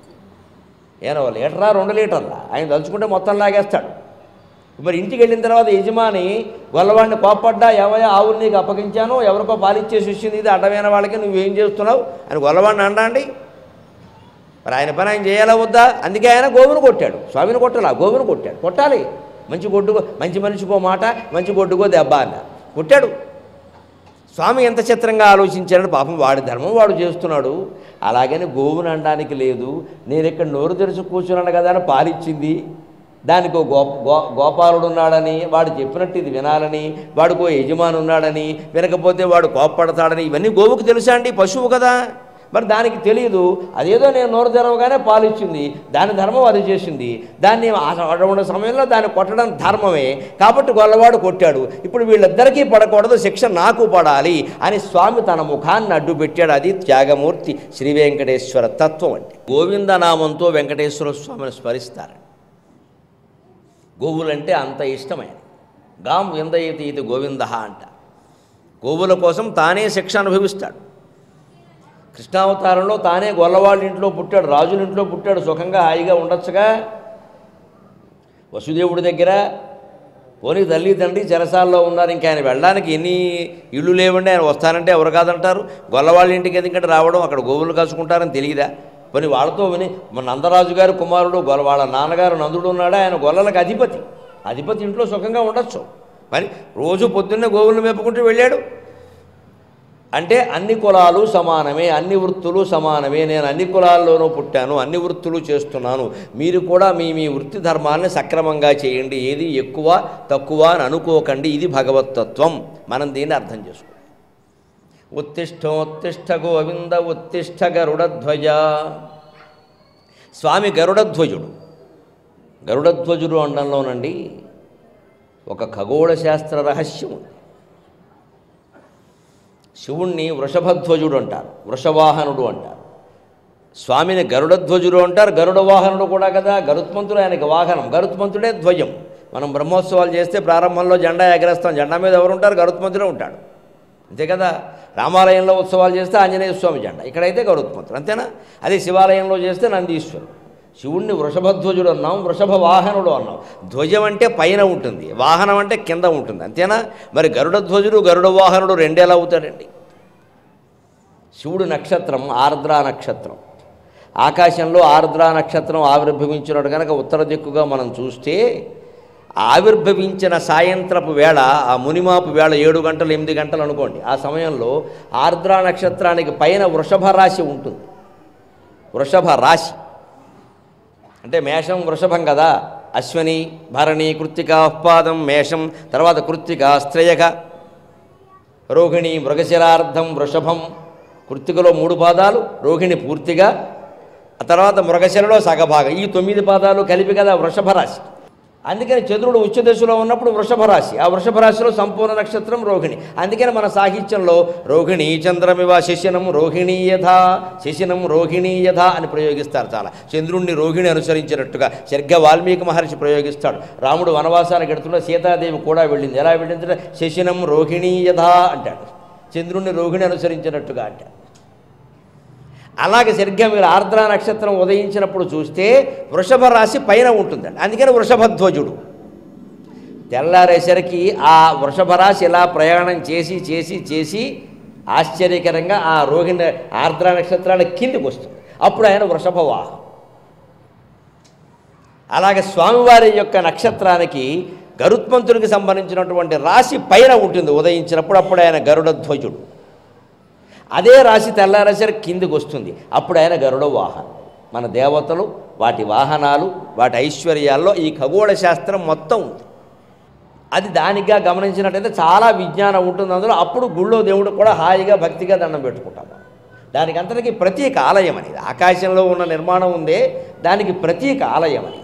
ఏనో లీటరా రెండు లీటర్లా ఆయన తలుచుకుంటే మొత్తం లాగేస్తాడు మరి ఇంటికి వెళ్ళిన తర్వాత యజమాని గొల్లవాడిని కోప్పడ్డా ఏమయ్యా ఆవులు నీకు అప్పగించాను ఎవరికో పాలిచ్చేసి వచ్చింది ఇది అడ్డమైన వాళ్ళకి నువ్వేం చేస్తున్నావు అని గొల్లవాడిని అండి మరి ఆయన పని ఆయన చేయాలా వద్దా అందుకే ఆయన గోవును కొట్టాడు స్వామిని కొట్టాలా గోవును కొట్టాడు కొట్టాలి మంచి గొడ్డుకో మంచి మనిషికో మాట మంచి గొడ్డుకో దెబ్బ అన్న కొట్టాడు స్వామి ఎంత చిత్రంగా ఆలోచించాడని పాపం వాడి ధర్మం వాడు చేస్తున్నాడు అలాగని గోవును అనడానికి లేదు నేను ఇక్కడ నోరు తెరిచి కూర్చున్నాను కదా అని పాలిచ్చింది దానికి ఓ గో గో గోపాలుడు ఉన్నాడని వాడు చెప్పినట్టు ఇది వినాలని వాడికో యజమాని ఉన్నాడని వినకపోతే వాడు కోప్పడతాడని ఇవన్నీ గోవుకు తెలుసా అండి పశువు కదా మరి దానికి తెలియదు అదేదో నేను నోరు తెరవగానే పాలిచ్చింది దాని ధర్మం అది చేసింది దాన్ని ఆ- అటువంటి సమయంలో దాన్ని కొట్టడం ధర్మమే కాబట్టి గొల్లవాడు కొట్టాడు ఇప్పుడు వీళ్ళిద్దరికీ పడకూడదు శిక్ష నాకు పడాలి అని స్వామి తన ముఖాన్ని అడ్డు పెట్టాడు అది త్యాగమూర్తి శ్రీ వెంకటేశ్వర తత్వం అంటే గోవిందనామంతో వెంకటేశ్వర స్వామిని స్మరిస్తారు గోవులంటే అంత ఇష్టమైన గాం విందయతి ఇది గోవింద అంట గోవుల కోసం తానే శిక్ష అనుభవిస్తాడు కృష్ణావతారంలో తానే గొల్లవాళ్ళ ఇంట్లో పుట్టాడు రాజుల ఇంట్లో పుట్టాడు సుఖంగా హాయిగా ఉండొచ్చుగా వసుదేవుడి దగ్గర పోనీ తల్లి తండ్రి చెరసాల్లో ఉన్నారు ఇంకా ఆయన వెళ్ళడానికి ఎన్ని ఇళ్ళు లేవండి ఆయన వస్తానంటే ఎవరు కాదంటారు గొల్లవాళ్ళ ఇంటికి ఎందుకంటే రావడం అక్కడ గోవులు కాసుకుంటారని తెలియదా పోనీ వాళ్ళతో విని మన నందరాజు గారు కుమారుడు గొల్ల వాళ్ళ నాన్నగారు నందుడు ఉన్నాడా ఆయన గొల్లలకు అధిపతి అధిపతి ఇంట్లో సుఖంగా ఉండొచ్చు మరి రోజు పొద్దున్నే గోవులను మేపుకుంటూ వెళ్ళాడు అంటే అన్ని కులాలు సమానమే అన్ని వృత్తులు సమానమే నేను అన్ని కులాల్లోనూ పుట్టాను అన్ని వృత్తులు చేస్తున్నాను మీరు కూడా మీ మీ వృత్తి ధర్మాన్ని సక్రమంగా చేయండి ఏది ఎక్కువ తక్కువ అని అనుకోకండి ఇది భగవతత్వం మనం దీన్ని అర్థం చేసుకోండి ఉత్తిష్టోత్తిష్ట గోవింద ఉత్తిష్ట గరుడధ్వజ స్వామి గరుడధ్వజుడు గరుడధ్వజుడు అండంలోనండి ఒక ఖగోళ శాస్త్ర రహస్యం ఉంది శివుణ్ణి వృషభధ్వజుడు అంటారు వృషవాహనుడు అంటారు స్వామిని గరుడధ్వజుడు అంటారు గరుడ వాహనుడు కూడా కదా గరుత్మంతుడు ఆయనకి వాహనం గరుత్మంతుడే ధ్వజం మనం బ్రహ్మోత్సవాలు చేస్తే ప్రారంభంలో జెండా ఎగరేస్తాం జెండా మీద ఎవరు ఉంటారు గరుత్మంతుడే ఉంటాడు అంతే కదా రామాలయంలో ఉత్సవాలు చేస్తే ఆంజనేయ స్వామి జెండా ఇక్కడైతే గరుత్మంతుడు అంతేనా అదే శివాలయంలో చేస్తే నందీశ్వరుడు శివుణ్ణి వృషభధ్వజుడు అన్నాం వృషభ వాహనుడు అన్నాం ధ్వజం అంటే పైన ఉంటుంది వాహనం అంటే కింద ఉంటుంది అంతేనా మరి గరుడ ధ్వజుడు గరుడ వాహనుడు రెండేలా అవుతాడండి శివుడు నక్షత్రం ఆర్ద్రా నక్షత్రం ఆకాశంలో ఆర్ద్రా నక్షత్రం ఆవిర్భవించినట్టు కనుక ఉత్తర దిక్కుగా మనం చూస్తే ఆవిర్భవించిన సాయంత్రపు వేళ ఆ మునిమాపు వేళ ఏడు గంటలు ఎనిమిది గంటలు అనుకోండి ఆ సమయంలో ఆర్ద్రా నక్షత్రానికి పైన వృషభ రాశి ఉంటుంది వృషభ రాశి అంటే మేషం వృషభం కదా అశ్వని భరణి కృత్తిక ఉత్పాదం మేషం తర్వాత కృత్తిక స్త్రయక రోహిణి మృగశిరార్థం వృషభం కృత్తికలో మూడు పాదాలు రోహిణి పూర్తిగా ఆ తర్వాత మృగశిరలో సగభాగం ఈ తొమ్మిది పాదాలు కలిపి కదా వృషభ రాశి అందుకని చంద్రుడు ఉచ్చ దశలో ఉన్నప్పుడు వృషభ రాశి ఆ వృషభ రాశిలో సంపూర్ణ నక్షత్రం రోహిణి అందుకని మన సాహిత్యంలో రోహిణి చంద్రమివ శశినం రోహిణీ యథ శశినం రోహిణీ యథ అని ప్రయోగిస్తారు చాలా చంద్రుణ్ణి రోహిణి అనుసరించినట్టుగా సరిగ్గా వాల్మీకి మహర్షి ప్రయోగిస్తాడు రాముడు వనవాసానికి ఎడుతున్న సీతాదేవి కూడా వెళ్ళింది ఎలా వెళ్ళిందంటే శశినం రోహిణీ యథ అంటాడు చంద్రుణ్ణి రోహిణి అనుసరించినట్టుగా అంటాడు అలాగే సరిగ్గా మీరు ఆర్ద్ర నక్షత్రం ఉదయించినప్పుడు చూస్తే వృషభ రాశి పైన ఉంటుందండి అందుకని వృషభధ్వజుడు తెల్లారేసరికి ఆ వృషభ రాశి ఇలా ప్రయాణం చేసి చేసి చేసి ఆశ్చర్యకరంగా ఆ రోహిణి ఆర్ద్ర నక్షత్రానికి కిందికి వస్తుంది అప్పుడు ఆయన వృషభ వాహం అలాగే స్వామివారి యొక్క నక్షత్రానికి గరుత్మంతుడికి సంబంధించినటువంటి రాశి పైన ఉంటుంది ఉదయించినప్పుడు అప్పుడు ఆయన గరుడ ధ్వజుడు అదే రాశి తెల్లారేసరికి కిందికి వస్తుంది అప్పుడు ఆయన గరుడ వాహనం మన దేవతలు వాటి వాహనాలు వాటి ఐశ్వర్యాల్లో ఈ ఖగోళ శాస్త్రం మొత్తం ఉంది అది దానిగా గమనించినట్టయితే చాలా విజ్ఞానం ఉంటుంది అందులో అప్పుడు గుళ్ళో దేవుడు కూడా హాయిగా భక్తిగా దండం పెట్టుకుంటాం దానికి అంతటికి ప్రతీక ఆలయం అనేది ఆకాశంలో ఉన్న నిర్మాణం ఉందే దానికి ప్రతీక ఆలయం అనేది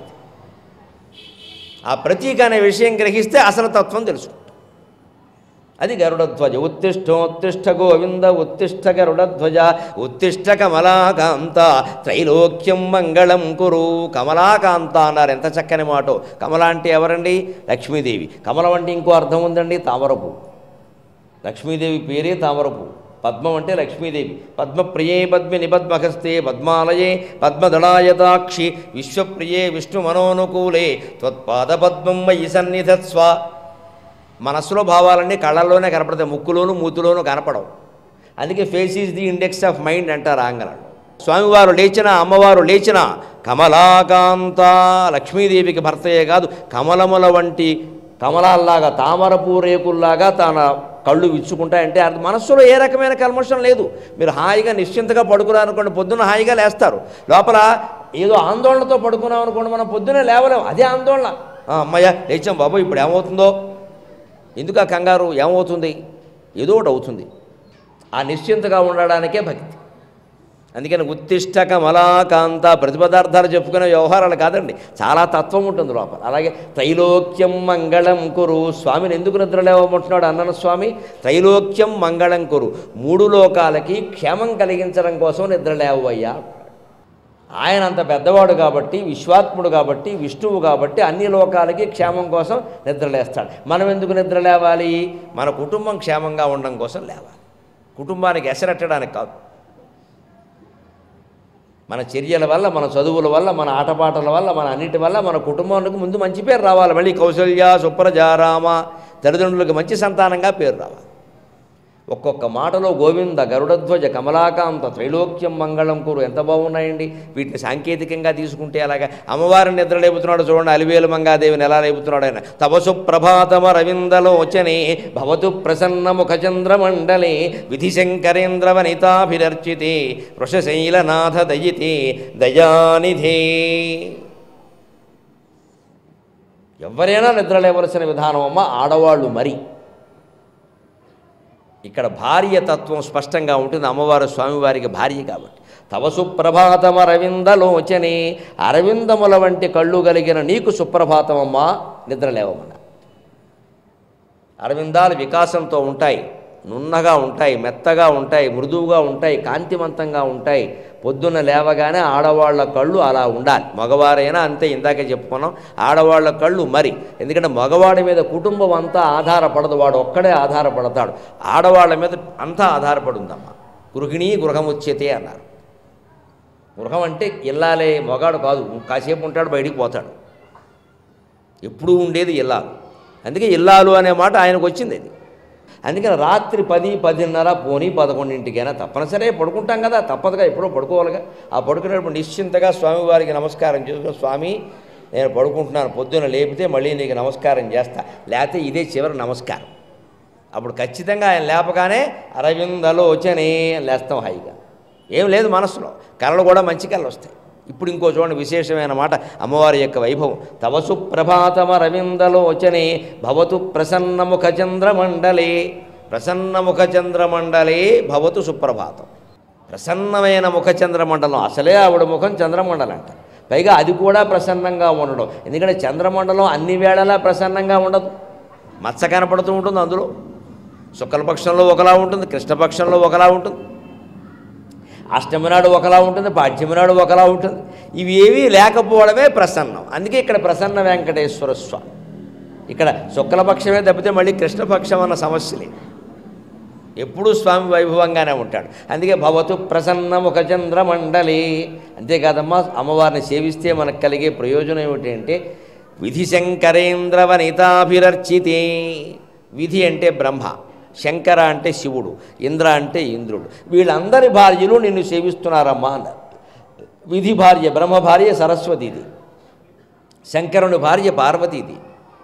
ఆ ప్రతీక అనే విషయం గ్రహిస్తే అసలు తత్వం తెలుసుకుంటాం అది గరుడధ్వజ ఉత్తిష్టోత్తిష్ట గోవింద ఉత్తిష్ట గరుడధ్వజ ఉత్తిష్ట కమలాకాంత త్రైలోక్యం మంగళం కురు కమలాకాంత అన్నారు ఎంత చక్కని మాట కమల అంటే ఎవరండి లక్ష్మీదేవి కమలం అంటే ఇంకో అర్థం ఉందండి తామరపు లక్ష్మీదేవి పేరే తామరపు పద్మం అంటే లక్ష్మీదేవి పద్మప్రియే పద్మి నిపద్మహస్తే పద్మాలయే పద్మదళాయతాక్షి విశ్వప్రియే విష్ణు మనోనుకూలే త్వత్పాద పద్మం మయి సన్నిధత్స్వ మనస్సులో భావాలన్నీ కళ్ళల్లోనే కనపడతాయి ముక్కులోను మూతులోను కనపడవు అందుకే face is the index of mind అంటారు ఆంగ్లంలో స్వామివారు లేచిన అమ్మవారు లేచిన కమలాకాంత లక్ష్మీదేవికి భర్తయే కాదు కమలముల వంటి కమలాల్లాగా తామరపూ రేకుల్లాగా తన కళ్ళు విచ్చుకుంటాయంటే అది మనస్సులో ఏ రకమైన కల్మషం లేదు మీరు హాయిగా నిశ్చింతగా పడుకున్నారు అనుకోండి పొద్దున్న హాయిగా లేస్తారు లోపల ఏదో ఆందోళనతో పడుకున్నాం అనుకోండి మనం పొద్దున్నే లేవలేం అదే ఆందోళన "ఆ, అమ్మయ్య లేచాం బాబు ఇప్పుడు ఏమవుతుందో ఎందుకు ఆ కంగారు ఏమవుతుంది ఏదో ఒకటి అవుతుంది ఆ నిశ్చింతగా ఉండడానికే భక్తి అందుకని ఉత్తిష్ట కమలాకాంత ప్రతిపదార్థాలు చెప్పుకునే వ్యవహారాలు కాదండి చాలా తత్వం ఉంటుంది లోపల అలాగే త్రైలోక్యం మంగళం కురు స్వామిని ఎందుకు నిద్ర లేవమంటున్నాడు అన్నన స్వామి త్రైలోక్యం మంగళం కురు మూడు లోకాలకి క్షేమం కలిగించడం కోసం నిద్ర లేవయ్యా ఆయన అంత పెద్దవాడు కాబట్టి విశ్వాత్ముడు కాబట్టి విష్ణువు కాబట్టి అన్ని లోకాలకి క్షేమం కోసం నిద్రలేస్తాడు మనం ఎందుకు నిద్ర లేవాలి మన కుటుంబం క్షేమంగా ఉండడం కోసం లేవాలి కుటుంబానికి ఎసరెట్టడానికి కాదు మన చర్యల వల్ల మన చదువుల వల్ల మన ఆటపాటల వల్ల మన అన్నిటి వల్ల మన కుటుంబానికి ముందు మంచి పేరు రావాలి మళ్ళీ కౌశల్య సుప్రజారామ తల్లిదండ్రులకు మంచి సంతానంగా పేరు రావాలి ఒక్కొక్క మాటలో గోవింద గరుడధ్వజ కమలాకాంత త్రైలోక్యం మంగళం కూరు ఎంత బాగున్నాయండి వీటిని సాంకేతికంగా తీసుకుంటే అలాగా అమ్మవారిని నిద్ర లేపుతున్నాడు చూడండి అలివేలు మంగాదేవిని ఎలా లేపుతున్నాడు ఆయన తపసు ప్రభాతమ రవిందలోచనే భవతు ప్రసన్న ముఖచంద్రమండలే విధిశంకరేంద్ర వనితాభిరర్చితే వృషశైలనాథ దయితే దయానిధే ఎవరైనా నిద్ర లేవలసిన విధానం అమ్మ ఆడవాళ్ళు మరి ఇక్కడ భార్య తత్వం స్పష్టంగా ఉంటుంది అమ్మవారు స్వామివారికి భార్య కాబట్టి తవ సుప్రభాతమ అరవిందలోచనే అరవిందముల వంటి కళ్ళు కలిగిన నీకు సుప్రభాతమమ్మా నిద్ర లేవమన్న అరవిందాలు వికాసంతో ఉంటాయి నున్నగా ఉంటాయి మెత్తగా ఉంటాయి మృదువుగా ఉంటాయి కాంతివంతంగా ఉంటాయి పొద్దున్న లేవగానే ఆడవాళ్ళ కళ్ళు అలా ఉండాలి మగవారైనా అంతే ఇందాకే చెప్పుకున్నాం ఆడవాళ్ళ కళ్ళు మరి ఎందుకంటే మగవాడి మీద కుటుంబం అంతా ఆధారపడదు వాడు ఒక్కడే ఆధారపడతాడు ఆడవాళ్ళ మీద అంతా ఆధారపడి ఉందమ్మా గృహిణీ గృహం వచ్చేతే అన్నారు గృహం అంటే ఇల్లాలే మగాడు కాదు కాసేపు ఉంటాడు బయటికి పోతాడు ఎప్పుడూ ఉండేది ఇల్లాలు అందుకే ఇల్లాలు అనే మాట ఆయనకు వచ్చింది అది అందుకని రాత్రి పది పదిన్నర పోనీ పదకొండింటికైనా తప్పనిసరి పడుకుంటాం కదా తప్పదుగా ఎప్పుడో పడుకోవాలిగా ఆ పడుకునేటప్పుడు నిశ్చింతగా స్వామివారికి నమస్కారం చేసుకుని స్వామి నేను పడుకుంటున్నాను పొద్దున లేపితే మళ్ళీ నీకు నమస్కారం చేస్తా లేకపోతే ఇదే చివరి నమస్కారం అప్పుడు ఖచ్చితంగా ఆయన లేపగానే అరవిందలోచనే లేస్తాం హాయిగా ఏం లేదు మనసులో కళలు కూడా మంచి కళలు వస్తాయి ఇప్పుడు ఇంకో చూడండి విశేషమైన మాట అమ్మవారి యొక్క వైభవం తవసు ప్రభాతమ రవిందలోచనే భవతు ప్రసన్నముఖ చంద్రమండలే ప్రసన్నముఖ చంద్రమండలే భవతు సుప్రభాతం ప్రసన్నమైన ముఖ చంద్రమండలం అసలే ఆవిడ ముఖం చంద్రమండలం అంట పైగా అది కూడా ప్రసన్నంగా ఉండడం ఎందుకంటే చంద్రమండలం అన్ని వేళలా ప్రసన్నంగా ఉండదు మచ్చ కనపడుతూ ఉంటుంది అందులో శుక్లపక్షంలో ఒకలా ఉంటుంది కృష్ణపక్షంలో ఒకలా ఉంటుంది అష్టమి నాడు ఒకలా ఉంటుంది పాఠ్యమి నాడు ఒకలా ఉంటుంది ఇవి ఏవీ లేకపోవడమే ప్రసన్నం అందుకే ఇక్కడ ప్రసన్న వెంకటేశ్వర స్వామి ఇక్కడ శుక్లపక్షమే తప్పితే మళ్ళీ కృష్ణపక్షం అన్న సమస్య లేదు ఎప్పుడూ స్వామి వైభవంగానే ఉంటాడు అందుకే భవతు ప్రసన్న ముఖ చంద్రమండలి అంతేకాదమ్మా అమ్మవారిని సేవిస్తే మనకు కలిగే ప్రయోజనం ఏమిటి అంటే విధి శంకరేంద్ర వనితాభిరర్చితే విధి అంటే బ్రహ్మ శంకర అంటే శివుడు ఇంద్ర అంటే ఇంద్రుడు వీళ్ళందరి భార్యలు నిన్ను సేవిస్తున్నారమ్మా అన్నారు విధి భార్య బ్రహ్మ భార్య సరస్వతిది శంకరుని భార్య పార్వతీది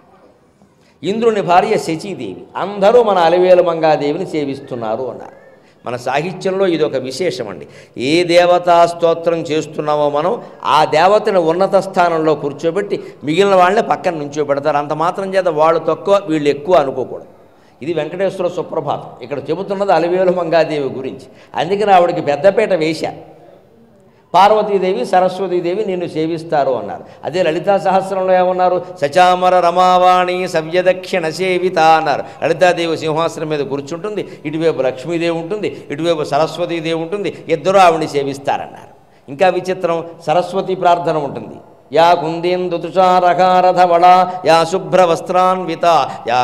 ఇంద్రుని భార్య శచీదేవి అందరూ మన అలవేలు మంగాదేవిని సేవిస్తున్నారు అన్నారు మన సాహిత్యంలో ఇది ఒక విశేషం అండి ఏ దేవతా స్తోత్రం చేస్తున్నామో మనం ఆ దేవతను ఉన్నత స్థానంలో కూర్చోబెట్టి మిగిలిన వాళ్ళని పక్కన నుంచోబెడతారు అంత మాత్రం చేత వాళ్ళు తక్కువ వీళ్ళు ఎక్కువ అనుకోకూడదు ఇది వెంకటేశ్వర సుప్రభాతం ఇక్కడ చెబుతున్నది అలవేలు మంగాదేవి గురించి అందుకని ఆవిడకి పెద్దపేట వేశారు పార్వతీదేవి సరస్వతీదేవి నిన్ను సేవిస్తారు అన్నారు అదే లలితా సహస్రంలో ఏమన్నారు సచామర రమావాణి సవ్యదక్షిణ సేవిత అన్నారు లలితాదేవి సింహాసనం మీద కూర్చుంటుంది ఇటువైపు లక్ష్మీదేవి ఉంటుంది ఇటువైపు సరస్వతీదేవి ఉంటుంది ఇద్దరు ఆవిడని సేవిస్తారన్నారు ఇంకా విచిత్రం సరస్వతి ప్రార్థన ఉంటుంది యా కుందేందుతుషారకారథవళ యా శుభ్రవస్త్రాన్విత యా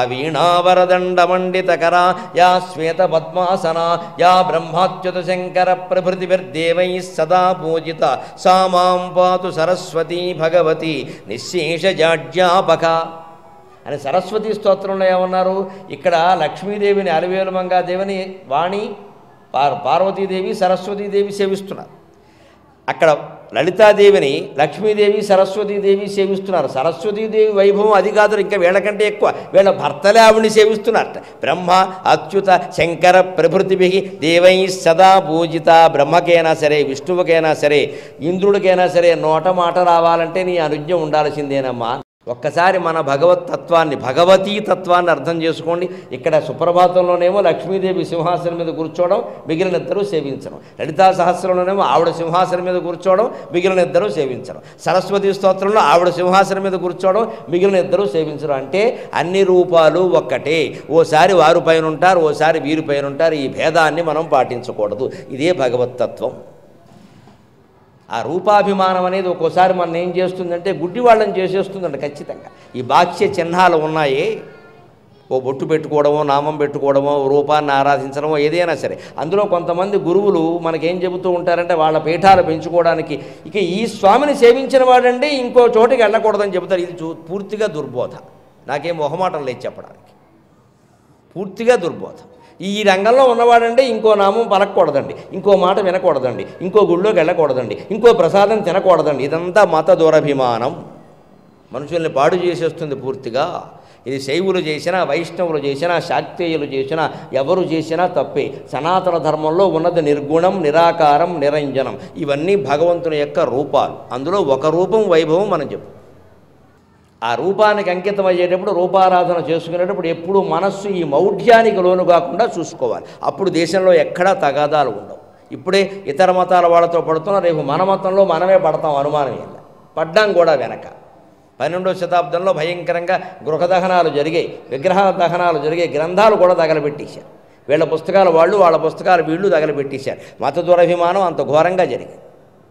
వీణావరదండమండితకరా యా శ్వేత పద్మాసన యా బ్రహ్మాచ్యుత శంకర ప్రభృతిభిర్దేవై సదా పూజిత సా మాం పాతు సరస్వతీ భగవతి నిశ్శేషజాడ్యాపక అని సరస్వతి స్తోత్రంలో ఏమన్నారు ఇక్కడ లక్ష్మీదేవిని అలవేలు మంగాదేవిని వాణి పార్ పార్వతీదేవి సరస్వతీదేవి సేవిస్తున్నారు అక్కడ లలితాదేవిని లక్ష్మీదేవి సరస్వతీదేవి సేవిస్తున్నారు సరస్వతీదేవి వైభవం అది కాదు ఇంకా వీళ్ళకంటే ఎక్కువ వీళ్ళ భర్తలే ఆవిడని సేవిస్తున్నారట బ్రహ్మ అచ్యుత శంకర ప్రభృతిభి దేవై సదా పూజిత బ్రహ్మకైనా సరే విష్ణువుకైనా సరే ఇంద్రుడికైనా సరే నోట మాట రావాలంటే నీ అనుజ్ఞ ఉండాల్సిందేనమ్మా ఒక్కసారి మన భగవత్ తత్వాన్ని భగవతీ తత్వాన్ని అర్థం చేసుకోండి ఇక్కడ సుప్రభాతంలోనేమో లక్ష్మీదేవి సింహాసనం మీద కూర్చోవడం మిగిలిన ఇద్దరూ సేవించడం లలితా సహస్రంలోనేమో ఆవిడ సింహాసనం మీద కూర్చోవడం మిగిలిన ఇద్దరూ సేవించడం సరస్వతి స్తోత్రంలో ఆవిడ సింహాసనం మీద కూర్చోవడం మిగిలిన ఇద్దరూ సేవించడం అంటే అన్ని రూపాలు ఒక్కటే ఓసారి వారు పైన ఉంటారు ఓసారి వీరు పైన ఉంటారు ఈ భేదాన్ని మనం పాటించకూడదు ఇదే భగవత్తత్వం ఆ రూపాభిమానం అనేది ఒక్కోసారి మనం ఏం చేస్తుందంటే గుడ్డి వాళ్ళని చేసేస్తుందండి ఖచ్చితంగా ఈ బాహ్య చిహ్నాలు ఉన్నాయి ఓ బొట్టు పెట్టుకోవడమో నామం పెట్టుకోవడమో రూపాన్ని ఆరాధించడమో ఏదైనా సరే అందులో కొంతమంది గురువులు మనకేం చెబుతూ ఉంటారంటే వాళ్ళ పీఠాలు పెంచుకోవడానికి ఇక ఈ స్వామిని సేవించిన వాడండి ఇంకో చోటికి వెళ్ళకూడదని చెబుతారు ఇది చూ- పూర్తిగా దుర్బోధ నాకేం మొహమాటం లేదు చెప్పడానికి పూర్తిగా దుర్బోధ ఈ రంగంలో ఉన్నవాడంటే ఇంకో నామం పలకూడదండి ఇంకో మాట వినకూడదండి ఇంకో గుళ్ళోకి వెళ్ళకూడదండి ఇంకో ప్రసాదం తినకూడదండి ఇదంతా మత దురభిమానం మనుషుల్ని పాడు చేసేస్తుంది పూర్తిగా ఇది శైవులు చేసినా వైష్ణవులు చేసినా శాక్తేయులు చేసినా ఎవరు చేసినా తప్పే సనాతన ధర్మంలో ఉన్నది నిర్గుణం నిరాకారం నిరంజనం ఇవన్నీ భగవంతుని యొక్క రూపాలు అందులో ఒక రూపం వైభవం మనం చెప్పు ఆ రూపానికి అంకితం అయ్యేటప్పుడు రూపారాధన చేసుకునేటప్పుడు ఎప్పుడు మనస్సు ఈ మౌఢ్యానికి లోను కాకుండా చూసుకోవాలి అప్పుడు దేశంలో ఎక్కడా తగాదాలు ఉండవు ఇప్పుడే ఇతర మతాల వాళ్ళతో పడుతున్నా రేపు మన మతంలో మనమే పడతాం అనుమానం ఏం లేదు. పడ్డాం కూడా వెనక పన్నెండవ శతాబ్దంలో భయంకరంగా గృహ దహనాలు జరిగాయి విగ్రహ దహనాలు జరిగాయి గ్రంథాలు కూడా తగలబెట్టేశారు వీళ్ళ పుస్తకాలు వాళ్ళు వాళ్ళ పుస్తకాలు వీళ్ళు తగలబెట్టేశారు మత దురభిమానం అంత ఘోరంగా జరిగింది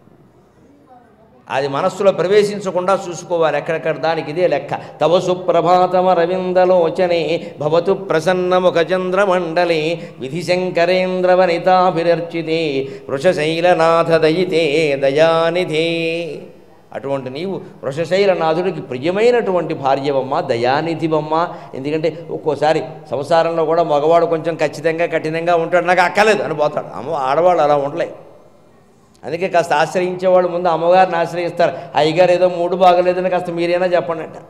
అది మనస్సులో ప్రవేశించకుండా చూసుకోవాలి ఎక్కడెక్కడ దానికి ఇదే లెక్క తవ సుప్రభాతమ రవిందలోచనే భవతు ప్రసన్నముఖ చంద్రమండలే విధి శంకరేంద్ర వనితాభిరర్చితే వృషశైలనాథ దయితే దయానిధే అటువంటి నీవు వృషశైలనాథుడికి ప్రియమైనటువంటి భార్యవమ్మ దయానిధివమ్మ ఎందుకంటే ఒక్కోసారి సంసారంలో కూడా మగవాడు కొంచెం ఖచ్చితంగా కఠినంగా ఉంటాడు నాకు అక్కలేదు అని పోతాడు అమ్మ ఆడవాళ్ళు అలా ఉండలేదు అందుకే కాస్త ఆశ్రయించేవాళ్ళు ముందు అమ్మగారిని ఆశ్రయిస్తారు అయ్యగారు ఏదో మూడు బాగలేదని కాస్త మీరైనా చెప్పండి అంట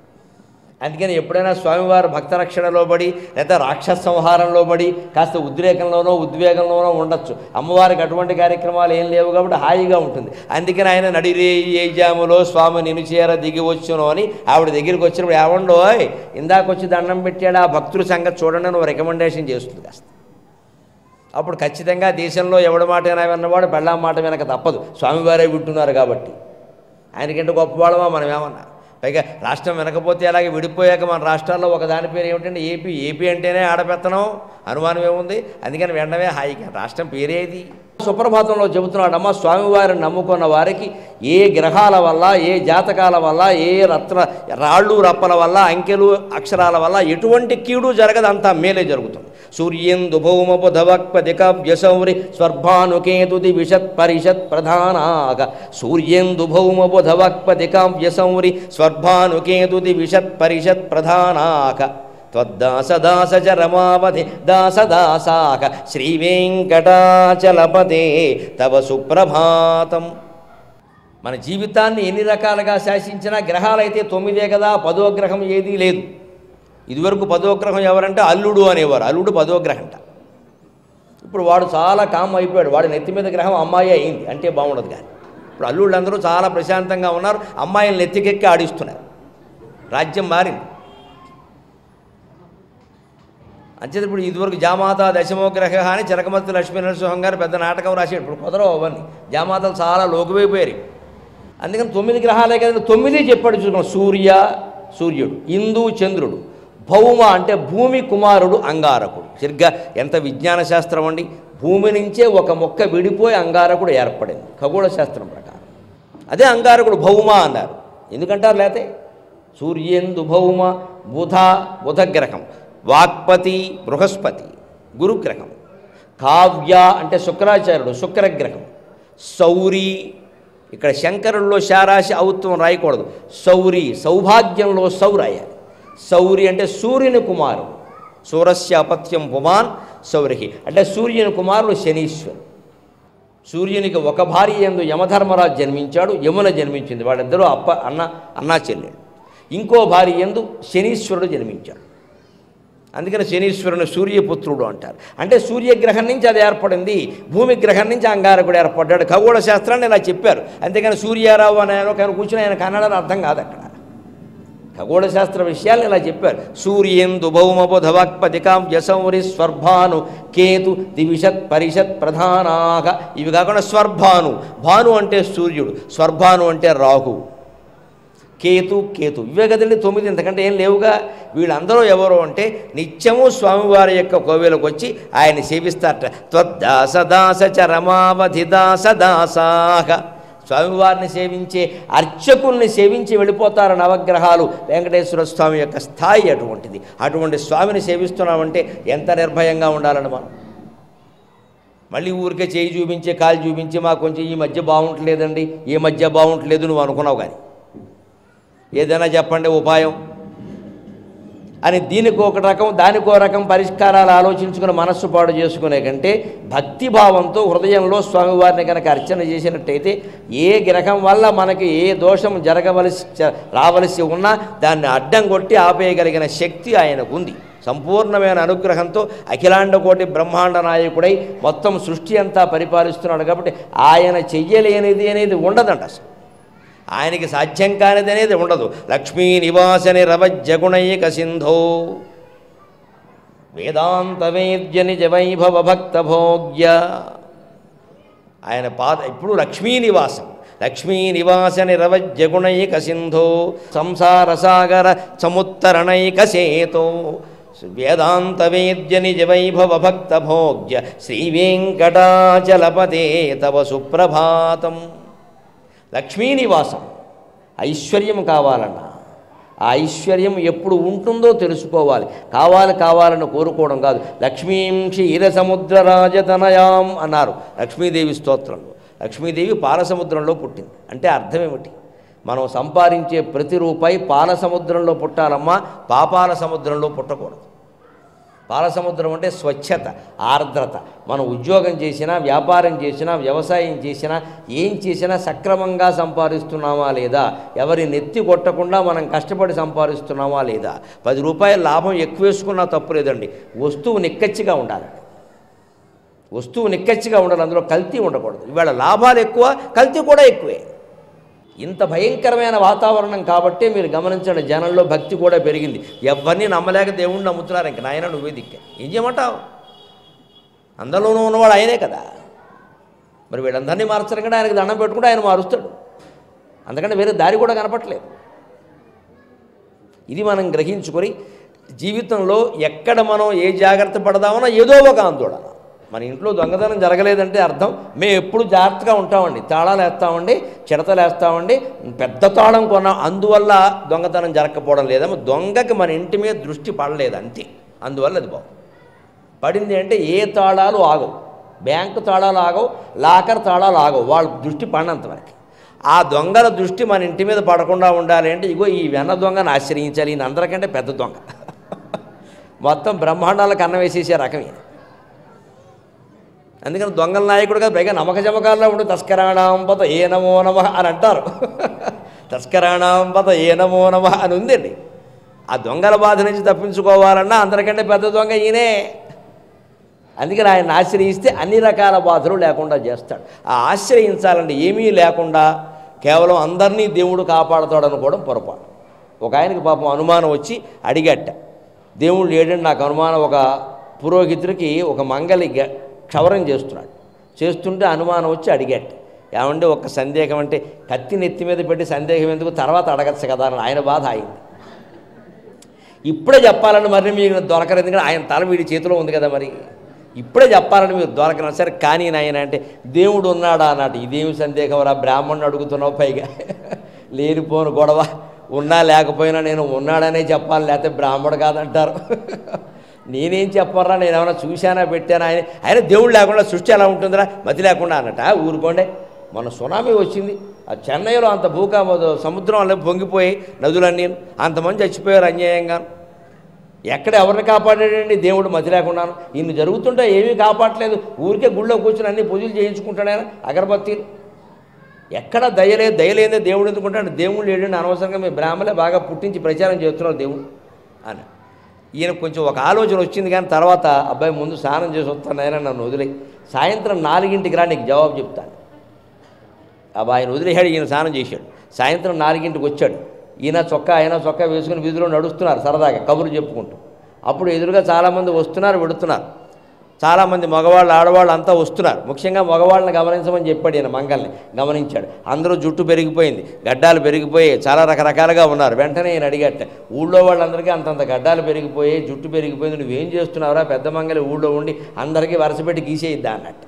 అందుకని ఎప్పుడైనా స్వామివారు భక్త రక్షణలో పడి లేదా రాక్షస సంహారంలో పడి కాస్త ఉద్రేకంలోనో ఉద్వేగంలోనో ఉండొచ్చు అమ్మవారికి అటువంటి కార్యక్రమాలు ఏం లేవు కాబట్టి హాయిగా ఉంటుంది అందుకని ఆయన నడిరే ఏ జాములో స్వామి నిన్ను చేర దిగి వచ్చును అని ఆవిడ దగ్గరికి వచ్చినప్పుడు ఏమండో ఇందాక వచ్చి దండం పెట్టాడు ఆ భక్తుల సంగతి చూడండి నువ్వు రికమెండేషన్ చేస్తుంది కాస్త అప్పుడు ఖచ్చితంగా దేశంలో ఎవడి మాట అయినా విన్నవాడు పెళ్ళాం మాట వినక తప్పదు స్వామివారే వింటున్నారు కాబట్టి ఆయనకంటే గొప్పవాళ్ళమా మనం ఏమన్నా పైగా రాష్ట్రం వినకపోతే అలాగే విడిపోయాక మన రాష్ట్రాల్లో ఒక దాని పేరు ఏమిటంటే ఏపీ ఏపీ అంటేనే ఆడపెత్తనం అనుమానం ఏముంది అందుకని వెంటనే హాయిగా రాష్ట్రం పేరేది సుప్రభాతంలో చెబుతున్నాడమ్మా స్వామివారిని నమ్ముకున్న వారికి ఏ గ్రహాల వల్ల ఏ జాతకాల వల్ల ఏ రత్న రాళ్ళు రప్పల వల్ల అంకెలు అక్షరాల వల్ల ఎటువంటి కీడు జరగదు అంతా మేలే జరుగుతుంది సూర్యేందు భౌమపు ధవక్పదికవ్యసౌరి స్వర్భానుకేతుది విషత్ పరిషత్ ప్రధానాగ సూర్యేందు భౌమపు ధవక్పదికవ్యసౌరి స్వర్భానుకేతుది విషత్ పరిషత్ ప్రధానాక త్వద్దాసదాస చ రమావధి దాసదాసాక శ్రీవేంకటాచలపతే తవ సుప్రభాతం మన జీవితాన్ని ఎన్ని రకాలుగా శాసించినా గ్రహాలైతే తొమ్మిదే కదా పదో గ్రహం ఏదీ లేదు ఇదివరకు పదో గ్రహం ఎవరంటే అల్లుడు అనేవారు అల్లుడు పదో గ్రహంట ఇప్పుడు వాడు చాలా కామ్ అయిపోయాడు వాడి నెత్తి మీద గ్రహం అమ్మాయి అయింది అంటే బాగుండదు కానీ ఇప్పుడు అల్లుళ్ళందరూ చాలా ప్రశాంతంగా ఉన్నారు అమ్మాయిలను నెత్తికెక్కి ఆడిస్తున్నారు రాజ్యం మారింది అంచేత ఇప్పుడు ఇదివరకు జామాత దశమోగ్రహ అని చిలకమర్తి లక్ష్మీ నరసింహం గారు పెద్ద నాటకం రాశాడు ఇప్పుడు కుదరవు అవన్నీ జామాతలు చాలా లోకువైపోయారు అందుకని తొమ్మిది గ్రహాలే కదా తొమ్మిది చెప్పాడు చూసుకో సూర్య సూర్యుడు ఇందు చంద్రుడు భౌమ అంటే భూమి కుమారుడు అంగారకుడు సరిగ్గా ఎంత విజ్ఞాన శాస్త్రం అండి భూమి నుంచే ఒక మొక్క విడిపోయి అంగారకుడు ఏర్పడింది ఖగోళ శాస్త్రం ప్రకారం అదే అంగారకుడు భౌమ అన్నారు ఎందుకంటారు లేతే సూర్యేందు భౌమ బుధ బుధగ్రహం వాక్పతి బృహస్పతి గురుగ్రహం కావ్య అంటే శుక్రాచార్యుడు శుక్రగ్రహం సౌరి ఇక్కడ శంకరుల్లో శారాశి ఔత్వం రాయకూడదు సౌరి సౌభాగ్యంలో సౌ రాయాలి సౌరి అంటే సూర్యుని కుమారుడు సూరస్య అపత్యం పుమాన్ సౌరిహి అంటే సూర్యుని కుమారుడు శనీశ్వరుడు సూర్యునికి ఒక భార్య ఎందు యమధర్మరాజు జన్మించాడు యమున జన్మించింది వాళ్ళిద్దరూ అప్ప అన్న అన్నా చెల్లెడు ఇంకో భార్య ఎందు శనీశ్వరుడు జన్మించాడు అందుకని శనీశ్వరుని సూర్యపుత్రుడు అంటారు అంటే సూర్యగ్రహం నుంచి అది ఏర్పడింది భూమి గ్రహం నుంచి అంగారకుడు ఏర్పడ్డాడు ఖగోళ శాస్త్రాన్ని ఇలా చెప్పారు అంతేకాని సూర్యారావు అని ఆయన ఒక కూర్చుని ఆయన కన్నడ అర్థం కాదు అక్కడ ఖగోళ శాస్త్ర విషయాలు ఇలా చెప్పారు సూర్యేందు భౌమబుధవాక్పదికాం యసౌరి స్వర్భాను కేతు దివిషత్ పరిషత్ ప్రధానాక ఇవి కాకుండా స్వర్భాను భాను అంటే సూర్యుడు స్వర్భాను అంటే రాహు కేతు కేతు ఇవే కదండి తొమ్మిది ఇంతకంటే ఏం లేవుగా వీళ్ళందరూ ఎవరు అంటే నిత్యము స్వామివారి యొక్క కోవెలకు వచ్చి ఆయన సేవిస్తారట త్వద్దాస దాస చ రమావధి దాస దాసాహ స్వామివారిని సేవించే అర్చకుల్ని సేవించి వెళ్ళిపోతారు నవగ్రహాలు వెంకటేశ్వర స్వామి యొక్క స్థాయి అటువంటిది అటువంటి స్వామిని సేవిస్తున్నామంటే ఎంత నిర్భయంగా ఉండాలని మనం మళ్ళీ ఊరికే చేయి చూపించే కాలు చూపించి మాకు కొంచెం ఈ మధ్య బాగుంటలేదండి ఈ మధ్య బాగుంటలేదు నువ్వు అనుకున్నావు కానీ ఏదైనా చెప్పండి ఉపాయం అని దీనికి ఒక రకం దానికో రకం పరిష్కారాలు ఆలోచించుకుని మనస్సు పాడు చేసుకునే కంటే భక్తిభావంతో హృదయంలో స్వామివారిని కనుక అర్చన చేసినట్టయితే ఏ గ్రహం వల్ల మనకి ఏ దోషం జరగవలసి చ- రావలసి ఉన్నా దాన్ని అడ్డం కొట్టి ఆపేయగలిగిన శక్తి ఆయనకు ఉంది సంపూర్ణమైన అనుగ్రహంతో అఖిలాండ కోటి బ్రహ్మాండ నాయకుడై మొత్తం సృష్టి అంతా పరిపాలిస్తున్నాడు కాబట్టి ఆయన చెయ్యలేనిది అనేది ఉండదంట అసలు ఆయనకి సాధ్యం కానిది అనేది ఉండదు లక్ష్మీ నివాసని రవజ్జగుణైక సింధో వేదాంత వేద్య నిజ వైభవ భక్త భోగ్య ఆయన పాద ఇప్పుడు లక్ష్మీ నివాసం లక్ష్మీ నివాస నిరవజ్జగుణైక సింధో సంసార సాగర సముత్తరణైక సేతో వేదాంత వేద్య నిజ వైభవ భక్త భోగ్య శ్రీ వెంకటాచలపతే తవ సుప్రభాతం లక్ష్మీ నివాసం ఐశ్వర్యం కావాలన్నా ఆ ఐశ్వర్యం ఎప్పుడు ఉంటుందో తెలుసుకోవాలి కావాలి కావాలని కోరుకోవడం కాదు లక్ష్మీం క్షీర సముద్ర రాజతనయాం అన్నారు లక్ష్మీదేవి స్తోత్రంలో లక్ష్మీదేవి పాలసముద్రంలో పుట్టింది అంటే అర్థం ఏమిటి మనం సంపాదించే ప్రతి రూపాయి పాల సముద్రంలో పుట్టాలమ్మా పాపాల సముద్రంలో పుట్టకూడదు పాలసముద్రం అంటే స్వచ్ఛత ఆర్ద్రత మనం ఉద్యోగం చేసినా వ్యాపారం చేసినా వ్యవసాయం చేసినా ఏం చేసినా సక్రమంగా సంపాదిస్తున్నామా లేదా ఎవరి నెత్తి కొట్టకుండా మనం కష్టపడి సంపాదిస్తున్నామా లేదా పది రూపాయల లాభం ఎక్కువ వేసుకున్నా తప్పు లేదండి వస్తువు నిక్కచ్చిగా ఉండాలి వస్తువు నిక్కచ్చిగా ఉండాలి అందులో కల్తీ ఉండకూడదు ఇవాళ లాభాలు ఎక్కువ కల్తీ కూడా ఎక్కువే ఇంత భయంకరమైన వాతావరణం కాబట్టే మీరు గమనించండి జనంలో భక్తి కూడా పెరిగింది ఎవరిని నమ్మలేక దేవుణ్ణి నమ్ముతున్నారు ఇంక నాయన నువ్వే దిక్కే ఏం చేయమంటావు అందరిలోనూ ఉన్నవాడు ఆయనే కదా మరి వీళ్ళందరినీ మార్చడం కూడా ఆయనకు దండం పెట్టుకుంటే ఆయన మారుస్తాడు అందుకంటే వేరే దారి కూడా కనపట్లేదు ఇది మనం గ్రహించుకొని జీవితంలో ఎక్కడ మనం ఏ జాగ్రత్త పడదామన్నా ఏదో ఒక ఆందోళన మన ఇంట్లో దొంగతనం జరగలేదంటే అర్థం మేము ఎప్పుడు జాగ్రత్తగా ఉంటామండి తాళాలు వేస్తామండి చిడతలు వేస్తామండి పెద్ద తాళం కొన్నాం అందువల్ల దొంగతనం జరగకపోవడం లేదమ్మా దొంగకి మన ఇంటి మీద దృష్టి పడలేదు అంతే అందువల్ల అది బాగు పడింది అంటే ఏ తాళాలు ఆగవు బ్యాంకు తాళాలు ఆగవు లాకర్ తాళాలు ఆగవు వాళ్ళ దృష్టి పడినంత వరకు ఆ దొంగల దృష్టి మన ఇంటి మీద పడకుండా ఉండాలి అంటే ఇగో ఈ వెన్న దొంగను ఆశ్రయించాలి ఈయన అందరికంటే పెద్ద దొంగ మొత్తం బ్రహ్మాండాలకు అన్నం వేసేసే రకం ఈయన అందుకని దొంగల నాయకుడు కదా పైగా నమ్మక జమకాల్లో ఉండు తస్కరాణాం పత ఏ నమో నమ అని అంటారు తస్కరాణాం పత ఏ నమో నమ అని ఉందండి ఆ దొంగల బాధ నుంచి తప్పించుకోవాలన్నా అందరికంటే పెద్ద దొంగ ఈయనే అందుకని ఆయన ఆశ్రయిస్తే అన్ని రకాల బాధలు లేకుండా చేస్తాడు ఆ ఆశ్రయించాలంటే ఏమీ లేకుండా కేవలం అందరినీ దేవుడు కాపాడుతాడు అనుకోవడం పొరపాటు ఒక ఆయనకి పాపం అనుమానం వచ్చి అడిగట్ట దేవుడు లేడండి నాకు అనుమానం ఒక పురోహితుడికి ఒక మంగలి గ- క్షవరం చేస్తున్నాడు చేస్తుంటే అనుమానం వచ్చి అడిగట్ట ఏమంటే ఒక సందేహం అంటే కత్తి నెత్తి మీద పెట్టి సందేహం ఎందుకు తర్వాత అడగచ్చు కదా అని ఆయన బాధ అయింది ఇప్పుడే చెప్పాలని మరి మీకు దొరకరు ఎందుకంటే ఆయన తల వీడి చేతిలో ఉంది కదా మరి ఇప్పుడే చెప్పాలని మీరు దొరకరు సరే కానీ నాయన అంటే దేవుడు ఉన్నాడా అన్నట్టు ఇదేమి సందేహం రా బ్రాహ్మణుని అడుగుతున్నావు పైగా లేనిపోను గొడవ ఉన్నా లేకపోయినా నేను ఉన్నాడనే చెప్పాలి లేకపోతే బ్రాహ్మడు కాదంటారు నేనేం చెప్పరా నేను ఏమైనా చూశానా పెట్టానా ఆయన ఆయన దేవుడు లేకుండా సృష్టి ఎలా ఉంటుందిరా మతి లేకుండా అన్నట ఊరుకోండి మన సునామీ వచ్చింది ఆ చెన్నైలో అంత భూకంప సముద్రం అలా పొంగిపోయి నదులన్నీ అంతమంది చచ్చిపోయారు అన్యాయంగా ఎక్కడ ఎవరిని కాపాడాడండి దేవుడు మతి లేకున్నాను ఇన్ని జరుగుతుంటే ఏమీ కాపాడలేదు ఊరికే గుళ్ళో కూర్చొని అన్ని పూజలు చేయించుకుంటాడు ఆయన అగరబత్తీలు ఎక్కడ దయలే దయలేదే దేవుడు ఎందుకుంటాడు దేవుడు లేడండి అనవసరంగా మీ బ్రాహ్మలే బాగా పుట్టించి ప్రచారం చేస్తున్నారు దేవుడు అని ఈయన కొంచెం ఒక ఆలోచన వచ్చింది కానీ తర్వాత అబ్బాయి ముందు స్నానం చేసి వస్తాను ఆయన నన్ను వదిలే సాయంత్రం నాలుగింటికి రా నీకు జవాబు చెప్తాను అబ్బా ఆయన వదిలేశాడు ఈయన స్నానం చేశాడు సాయంత్రం నాలుగింటికి వచ్చాడు ఈయన చొక్కా ఆయన చొక్కా వేసుకుని వీధిలో నడుస్తున్నారు సరదాగా కబుర్లు చెప్పుకుంటూ అప్పుడు ఎదురుగా చాలామంది వస్తున్నారు వెడుతున్నారు చాలామంది మగవాళ్ళు ఆడవాళ్ళు అంతా వస్తున్నారు ముఖ్యంగా మగవాళ్ళని గమనించమని చెప్పాడు ఈయన మంగల్ని గమనించాడు అందరూ జుట్టు పెరిగిపోయింది గడ్డాలు పెరిగిపోయాయి చాలా రకరకాలుగా ఉన్నారు వెంటనే ఈయన అడిగట్ట ఊళ్ళో వాళ్ళందరికీ అంతంత గడ్డాలు పెరిగిపోయాయి జుట్టు పెరిగిపోయింది నువ్వేం చేస్తున్నావురా పెద్ద మంగలి ఊళ్ళో ఉండి అందరికీ వరుసపెట్టి గీసేయిద్దా అన్నట్టు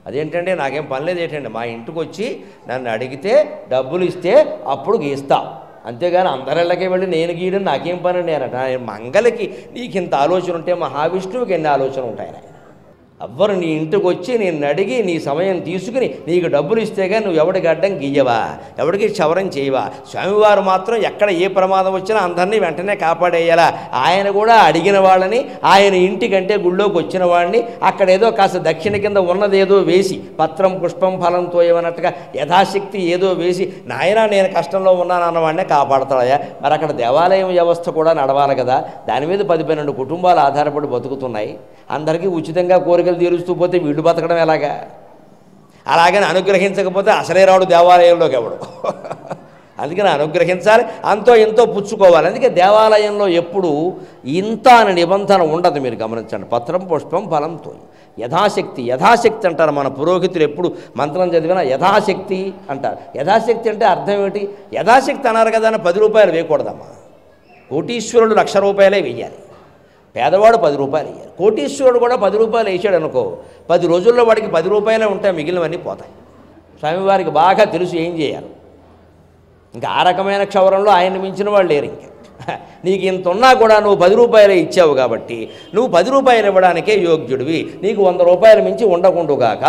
అదేంటంటే నాకేం పని లేదు ఏంటండి మా ఇంటికి వచ్చి నన్ను అడిగితే డబ్బులు ఇస్తే అప్పుడు గీస్తా అంతేగాని అందరిళ్ళకే వెళ్ళి నేను గీయడం నాకేం పని అండి అన్నట ఆయన మంగళకి నీకు ఇంత ఆలోచన ఉంటే మహావిష్ణువుకి ఎన్ని ఆలోచన ఉంటాయి ఆయన ఎవ్వరు నీ ఇంటికి వచ్చి నేను అడిగి నీ సమయం తీసుకుని నీకు డబ్బులు ఇస్తేగా నువ్వు ఎవడికి అడ్డం గీయవా ఎవడికి క్షవరం చేయవా స్వామివారు మాత్రం ఎక్కడ ఏ ప్రమాదం వచ్చినా అందరినీ వెంటనే కాపాడేయాలా ఆయన కూడా అడిగిన వాళ్ళని ఆయన ఇంటికంటే గుళ్ళోకి వచ్చిన వాడిని అక్కడ ఏదో కాస్త దక్షిణ కింద ఉన్నదేదో వేసి పత్రం పుష్పం ఫలంతో ఏమన్నట్టుగా యథాశక్తి ఏదో వేసి నాయన నేను కష్టంలో ఉన్నాను అన్నవాడినే కాపాడతాడయా మరి అక్కడ దేవాలయం వ్యవస్థ కూడా నడవాలి కదా దాని మీద పది పన్నెండు కుటుంబాలు ఆధారపడి బతుకుతున్నాయి అందరికీ ఉచితంగా కోరికలు తీరుస్తూ పోతే వీళ్ళు బతకడం ఎలాగా అలాగని అనుగ్రహించకపోతే అసలే రాడు దేవాలయంలోకి ఎవడు అందుకని అనుగ్రహించాలి అంతో ఎంతో పుచ్చుకోవాలి అందుకే దేవాలయంలో ఎప్పుడు ఇంత అని నిబంధన ఉండదు మీరు గమనించండి పత్రం పుష్పం ఫలంతో యథాశక్తి యథాశక్తి అంటారు మన పురోహితులు ఎప్పుడు మంత్రం చదివినా యథాశక్తి అంటారు యథాశక్తి అంటే అర్థం ఏమిటి యథాశక్తి అన్నారు కదా అని పది రూపాయలు వేయకూడదమ్మా కోటీశ్వరుడు లక్ష రూపాయలే వెయ్యాలి పేదవాడు పది రూపాయలు వేయాలి కోటీశ్వరుడు కూడా పది రూపాయలు వేసాడు అనుకో పది రోజుల్లో వాడికి పది రూపాయలే ఉంటాయి మిగిలినవన్నీ పోతాయి స్వామివారికి బాగా తెలుసు ఏం చేయాలి ఇంకా ఆ రకమైన క్షవరంలో ఆయన మించిన వాళ్ళు లేరు ఇంకా నీకు ఇంత ఉన్నా కూడా నువ్వు పది రూపాయలే ఇచ్చావు కాబట్టి నువ్వు పది రూపాయలు ఇవ్వడానికే యోగ్యుడివి నీకు వంద రూపాయలు మించి ఉండకుండుగాక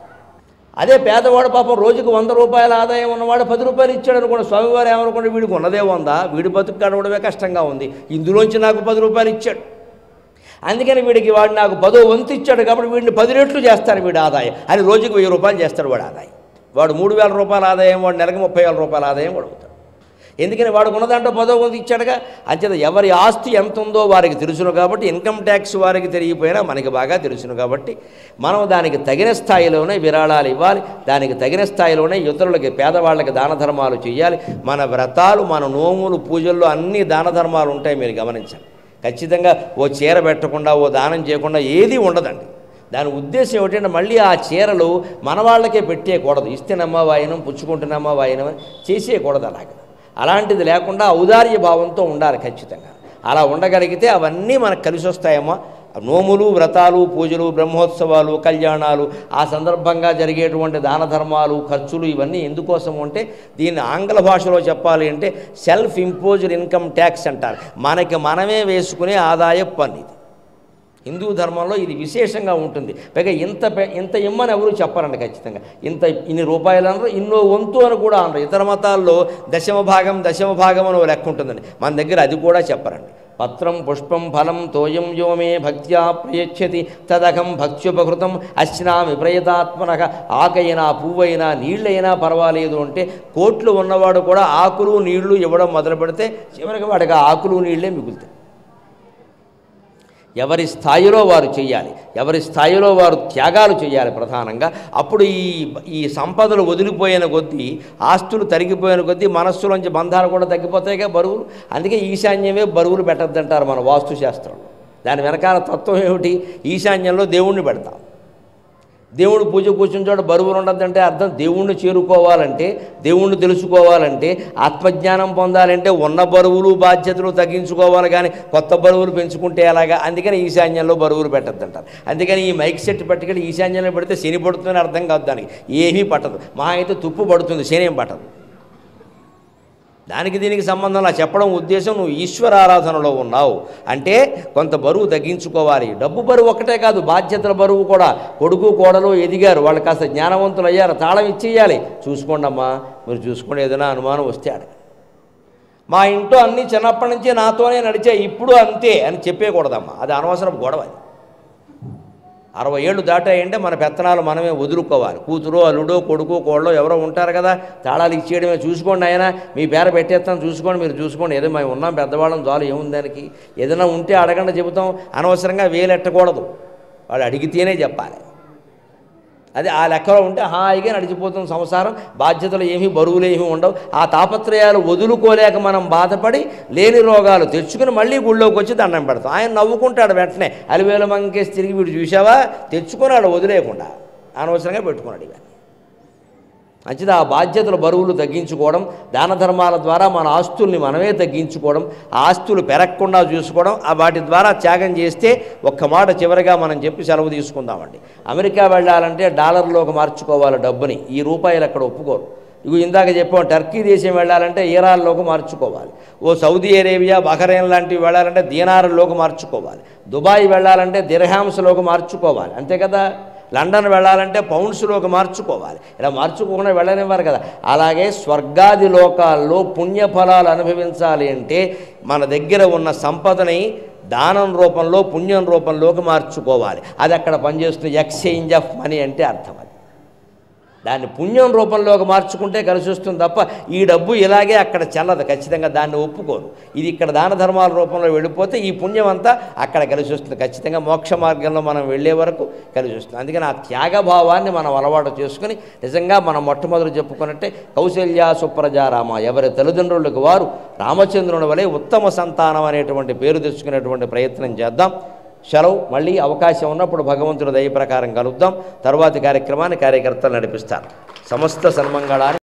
అదే పేదవాడు పాపం రోజుకు వంద రూపాయల ఆదాయం ఉన్నవాడు పది రూపాయలు ఇచ్చాడు అనుకోండి స్వామివారు ఏమనుకోండి వీడికి ఉన్నదే ఉందా వీడి బతుకు గడవడమే కష్టంగా ఉంది ఇందులోంచి నాకు పది రూపాయలు ఇచ్చాడు అందుకని వీడికి వాడు నాకు పదో వంతు ఇచ్చాడు కాబట్టి వీడిని పది రెట్లు చేస్తాను వీడి ఆదాయం అని రోజుకి వెయ్యి రూపాయలు చేస్తాడు వాడు ఆదాయం వాడు మూడు వేల రూపాయల ఆదాయం వాడు నెలకు ముప్పై వేల రూపాయల ఆదాయం వాడు అవుతాడు ఎందుకని వాడు ఉన్న దాంట్లో పదో వంతు ఇచ్చాడుగా అంచేత ఎవరి ఆస్తి ఎంత ఉందో వారికి తెలుసును కాబట్టి ఇన్కమ్ ట్యాక్స్ వారికి తెలియపోయినా మనకి బాగా తెలుసును కాబట్టి మనం దానికి తగిన స్థాయిలోనే విరాళాలు ఇవ్వాలి దానికి తగిన స్థాయిలోనే ఇతరులకి పేదవాళ్ళకి దాన ధర్మాలు చేయాలి మన వ్రతాలు మన నోములు పూజల్లో అన్ని దాన ధర్మాలు ఉంటాయి మీరు గమనించండి ఖచ్చితంగా ఓ చీర పెట్టకుండా ఓ దానం చేయకుండా ఏది ఉండదండి దాని ఉద్దేశం ఏమిటంటే మళ్ళీ ఆ చీరలు మన వాళ్ళకే పెట్టేయకూడదు ఇస్తేనమ్మా వాయనం పుచ్చుకుంటున్నమ్మా వాయనం అని చేసేయకూడదు అలాగ అలాంటిది లేకుండా ఔదార్య భావంతో ఉండాలి ఖచ్చితంగా అలా ఉండగలిగితే అవన్నీ మనకు కలిసి వస్తాయమ్మా నోములు వ్రతాలు పూజలు బ్రహ్మోత్సవాలు కళ్యాణాలు ఆ సందర్భంగా జరిగేటువంటి దాన ధర్మాలు ఖర్చులు ఇవన్నీ ఎందుకోసం అంటే దీన్ని ఆంగ్ల భాషలో చెప్పాలి అంటే సెల్ఫ్ ఇంపోజ్డ్ ఇన్కమ్ ట్యాక్స్ అంటారు మనకి మనమే వేసుకునే ఆదాయ పన్ను ఇది హిందూ ధర్మంలో ఇది విశేషంగా ఉంటుంది పైగా ఇంత పె- ఇంత ఇమ్మని ఎవరు చెప్పరండి ఖచ్చితంగా ఇంత ఇన్ని రూపాయలు అనరు ఇన్నో వంతు అని కూడా అనరు ఇతర మతాల్లో దశమ భాగం దశమ భాగం అని ఓ లెక్క ఉంటుందండి మన దగ్గర అది కూడా చెప్పరండి పత్రం పుష్పం ఫలం తోయం యోమే భక్త్యా ప్రయచ్చతి తదకం భక్త్యుపకృతం అశ్నామి ప్రయతాత్మనక ఆకైనా పువ్వైనా నీళ్ళైనా పర్వాలేదు అంటే కోట్లు ఉన్నవాడు కూడా ఆకులు నీళ్లు ఇవ్వడం మొదలు పెడితే చివరికి వాడికి ఆ ఆకులు నీళ్ళే మిగులుతాయి ఎవరి స్థాయిలో వారు చేయాలి ఎవరి స్థాయిలో వారు త్యాగాలు చేయాలి ప్రధానంగా అప్పుడు ఈ ఈ సంపదలు వదిలిపోయిన కొద్దీ ఆస్తులు తరిగిపోయిన కొద్దీ మనస్సులోంచి బంధాలు కూడా తగ్గిపోతాయిగా బరువులు అందుకే ఈశాన్యమే బరువులు పెట్టద్దంటారు మన వాస్తు శాస్త్రంలో దాని వెనకాల తత్వం ఏమిటి ఈశాన్యంలో దేవుణ్ణి పెడతాం దేవుడు పూజ కూర్చుని చోట బరువులు ఉండద్దంటే అర్థం దేవుణ్ణి చేరుకోవాలంటే దేవుణ్ణి తెలుసుకోవాలంటే ఆత్మజ్ఞానం పొందాలంటే ఉన్న బరువులు బాధ్యతలు తగ్గించుకోవాలి కానీ కొత్త బరువులు పెంచుకుంటే ఎలాగా అందుకని ఈశాన్యంలో బరువులు పెట్టద్దంటారు అందుకని ఈ మైక్ సెట్ పట్టుకెళ్ళి ఈశాన్యంలో పెడితే శని పడుతుందని అర్థం కాదు దానికి ఏమీ పట్టదు మహా అయితే తుప్పు పడుతుంది శని ఏం పట్టదు దానికి దీనికి సంబంధం అలా చెప్పడం ఉద్దేశం నువ్వు ఈశ్వర ఆరాధనలో ఉన్నావు అంటే కొంత బరువు తగ్గించుకోవాలి డబ్బు బరువు ఒకటే కాదు బాధ్యతల బరువు కూడా కొడుకు కోడలు ఎదిగారు వాళ్ళు కాస్త జ్ఞానవంతులు అయ్యారు తాళం ఇచ్చేయాలి చూసుకోండి అమ్మా మీరు చూసుకోండి ఏదైనా అనుమానం వస్తే అడగ మా ఇంట్లో అన్నీ చిన్నప్పటి నుంచే నాతోనే నడిచాయి ఇప్పుడు అంతే అని చెప్పేయకూడదమ్మా అది అనవసరం గొడవ అది అరవై ఏళ్ళు దాటాయంటే మన పెత్తనాలు మనమే వదులుకోవాలి కూతురు అల్లుడో కొడుకు కోళ్ళో ఎవరో ఉంటారు కదా తాళాలు ఇచ్చేయడమే చూసుకోండి ఆయన మీ పేర పెట్టేస్తాను చూసుకోండి మీరు చూసుకోండి ఏదో మేము ఉన్నాం పెద్దవాళ్ళం చాలు ఏముంది దానికి ఏదైనా ఉంటే అడగండి చెబుతాం అనవసరంగా వేలెట్టకూడదు వాడు అడిగితేనే చెప్పాలి అది ఆ లెక్కలో ఉంటే హాయిగా నడిచిపోతుంది సంసారం బాధ్యతలు ఏమీ బరువులు ఏమీ ఉండవు ఆ తాపత్రయాలు వదులుకోలేక మనం బాధపడి లేని రోగాలు తెచ్చుకుని మళ్ళీ గుళ్ళోకి వచ్చి దండం పెడతాం ఆయన నవ్వుకుంటాడు వెంటనే అలివేల మంకేసి తిరిగి వీడు చూసావా తెచ్చుకున్నాడు వదిలేయకుండా అనవసరంగా పెట్టుకున్నాడు ఇవన్నీ మంచిది ఆ బాధ్యతల బరువులు తగ్గించుకోవడం దాన ధర్మాల ద్వారా మన ఆస్తుల్ని మనమే తగ్గించుకోవడం ఆ ఆస్తులు పెరగకుండా చూసుకోవడం ఆ వాటి ద్వారా త్యాగం చేస్తే ఒక్క మాట చివరిగా మనం చెప్పి సెలవు తీసుకుందామండి అమెరికా వెళ్ళాలంటే డాలర్లోకి మార్చుకోవాలి డబ్బుని ఈ రూపాయలు అక్కడ ఒప్పుకోరు ఇగో ఇందాక చెప్పాం టర్కీ దేశం వెళ్ళాలంటే ఈరాన్లోకి మార్చుకోవాలి ఓ సౌదీ అరేబియా బహ్రెయిన్ లాంటివి వెళ్ళాలంటే దీనారుల్లోకి మార్చుకోవాలి దుబాయ్ వెళ్ళాలంటే దిర్హామ్స్లోకి మార్చుకోవాలి అంతే కదా లండన్ వెళ్ళాలంటే పౌండ్స్లోకి మార్చుకోవాలి ఇలా మార్చుకోకుండా వెళ్ళనివ్వరు కదా అలాగే స్వర్గాది లోకాల్లో పుణ్యఫలాలు అనుభవించాలి అంటే మన దగ్గర ఉన్న సంపదని దానం రూపంలో పుణ్యం రూపంలోకి మార్చుకోవాలి అది అక్కడ పనిచేస్తున్న ఎక్స్చేంజ్ ఆఫ్ మనీ అంటే అర్థం అది దాన్ని పుణ్యం రూపంలోకి మార్చుకుంటే కలిసి వస్తుంది తప్ప ఈ డబ్బు ఇలాగే అక్కడ చెల్లదు ఖచ్చితంగా దాన్ని ఒప్పుకోరు ఇది ఇక్కడ దాన ధర్మాల రూపంలో వెళ్ళిపోతే ఈ పుణ్యం అంతా అక్కడ కలిసి వస్తుంది ఖచ్చితంగా మోక్ష మార్గంలో మనం వెళ్ళే వరకు కలిసి వస్తుంది అందుకని ఆ త్యాగభావాన్ని మనం అలవాటు చేసుకుని నిజంగా మనం మొట్టమొదటి చెప్పుకున్నట్టే కౌశల్య సుప్రజారామ ఎవరి తల్లిదండ్రులకు వారు రామచంద్రుని వలె ఉత్తమ సంతానం అనేటువంటి పేరు తెచ్చుకునేటువంటి ప్రయత్నం చేద్దాం సెలవు మళ్ళీ అవకాశం ఉన్నప్పుడు భగవంతుని దయ ప్రకారం కలుద్దాం తరువాతి కార్యక్రమాన్ని కార్యకర్తలు నడిపిస్తారు సమస్త సన్మంగళాన్ని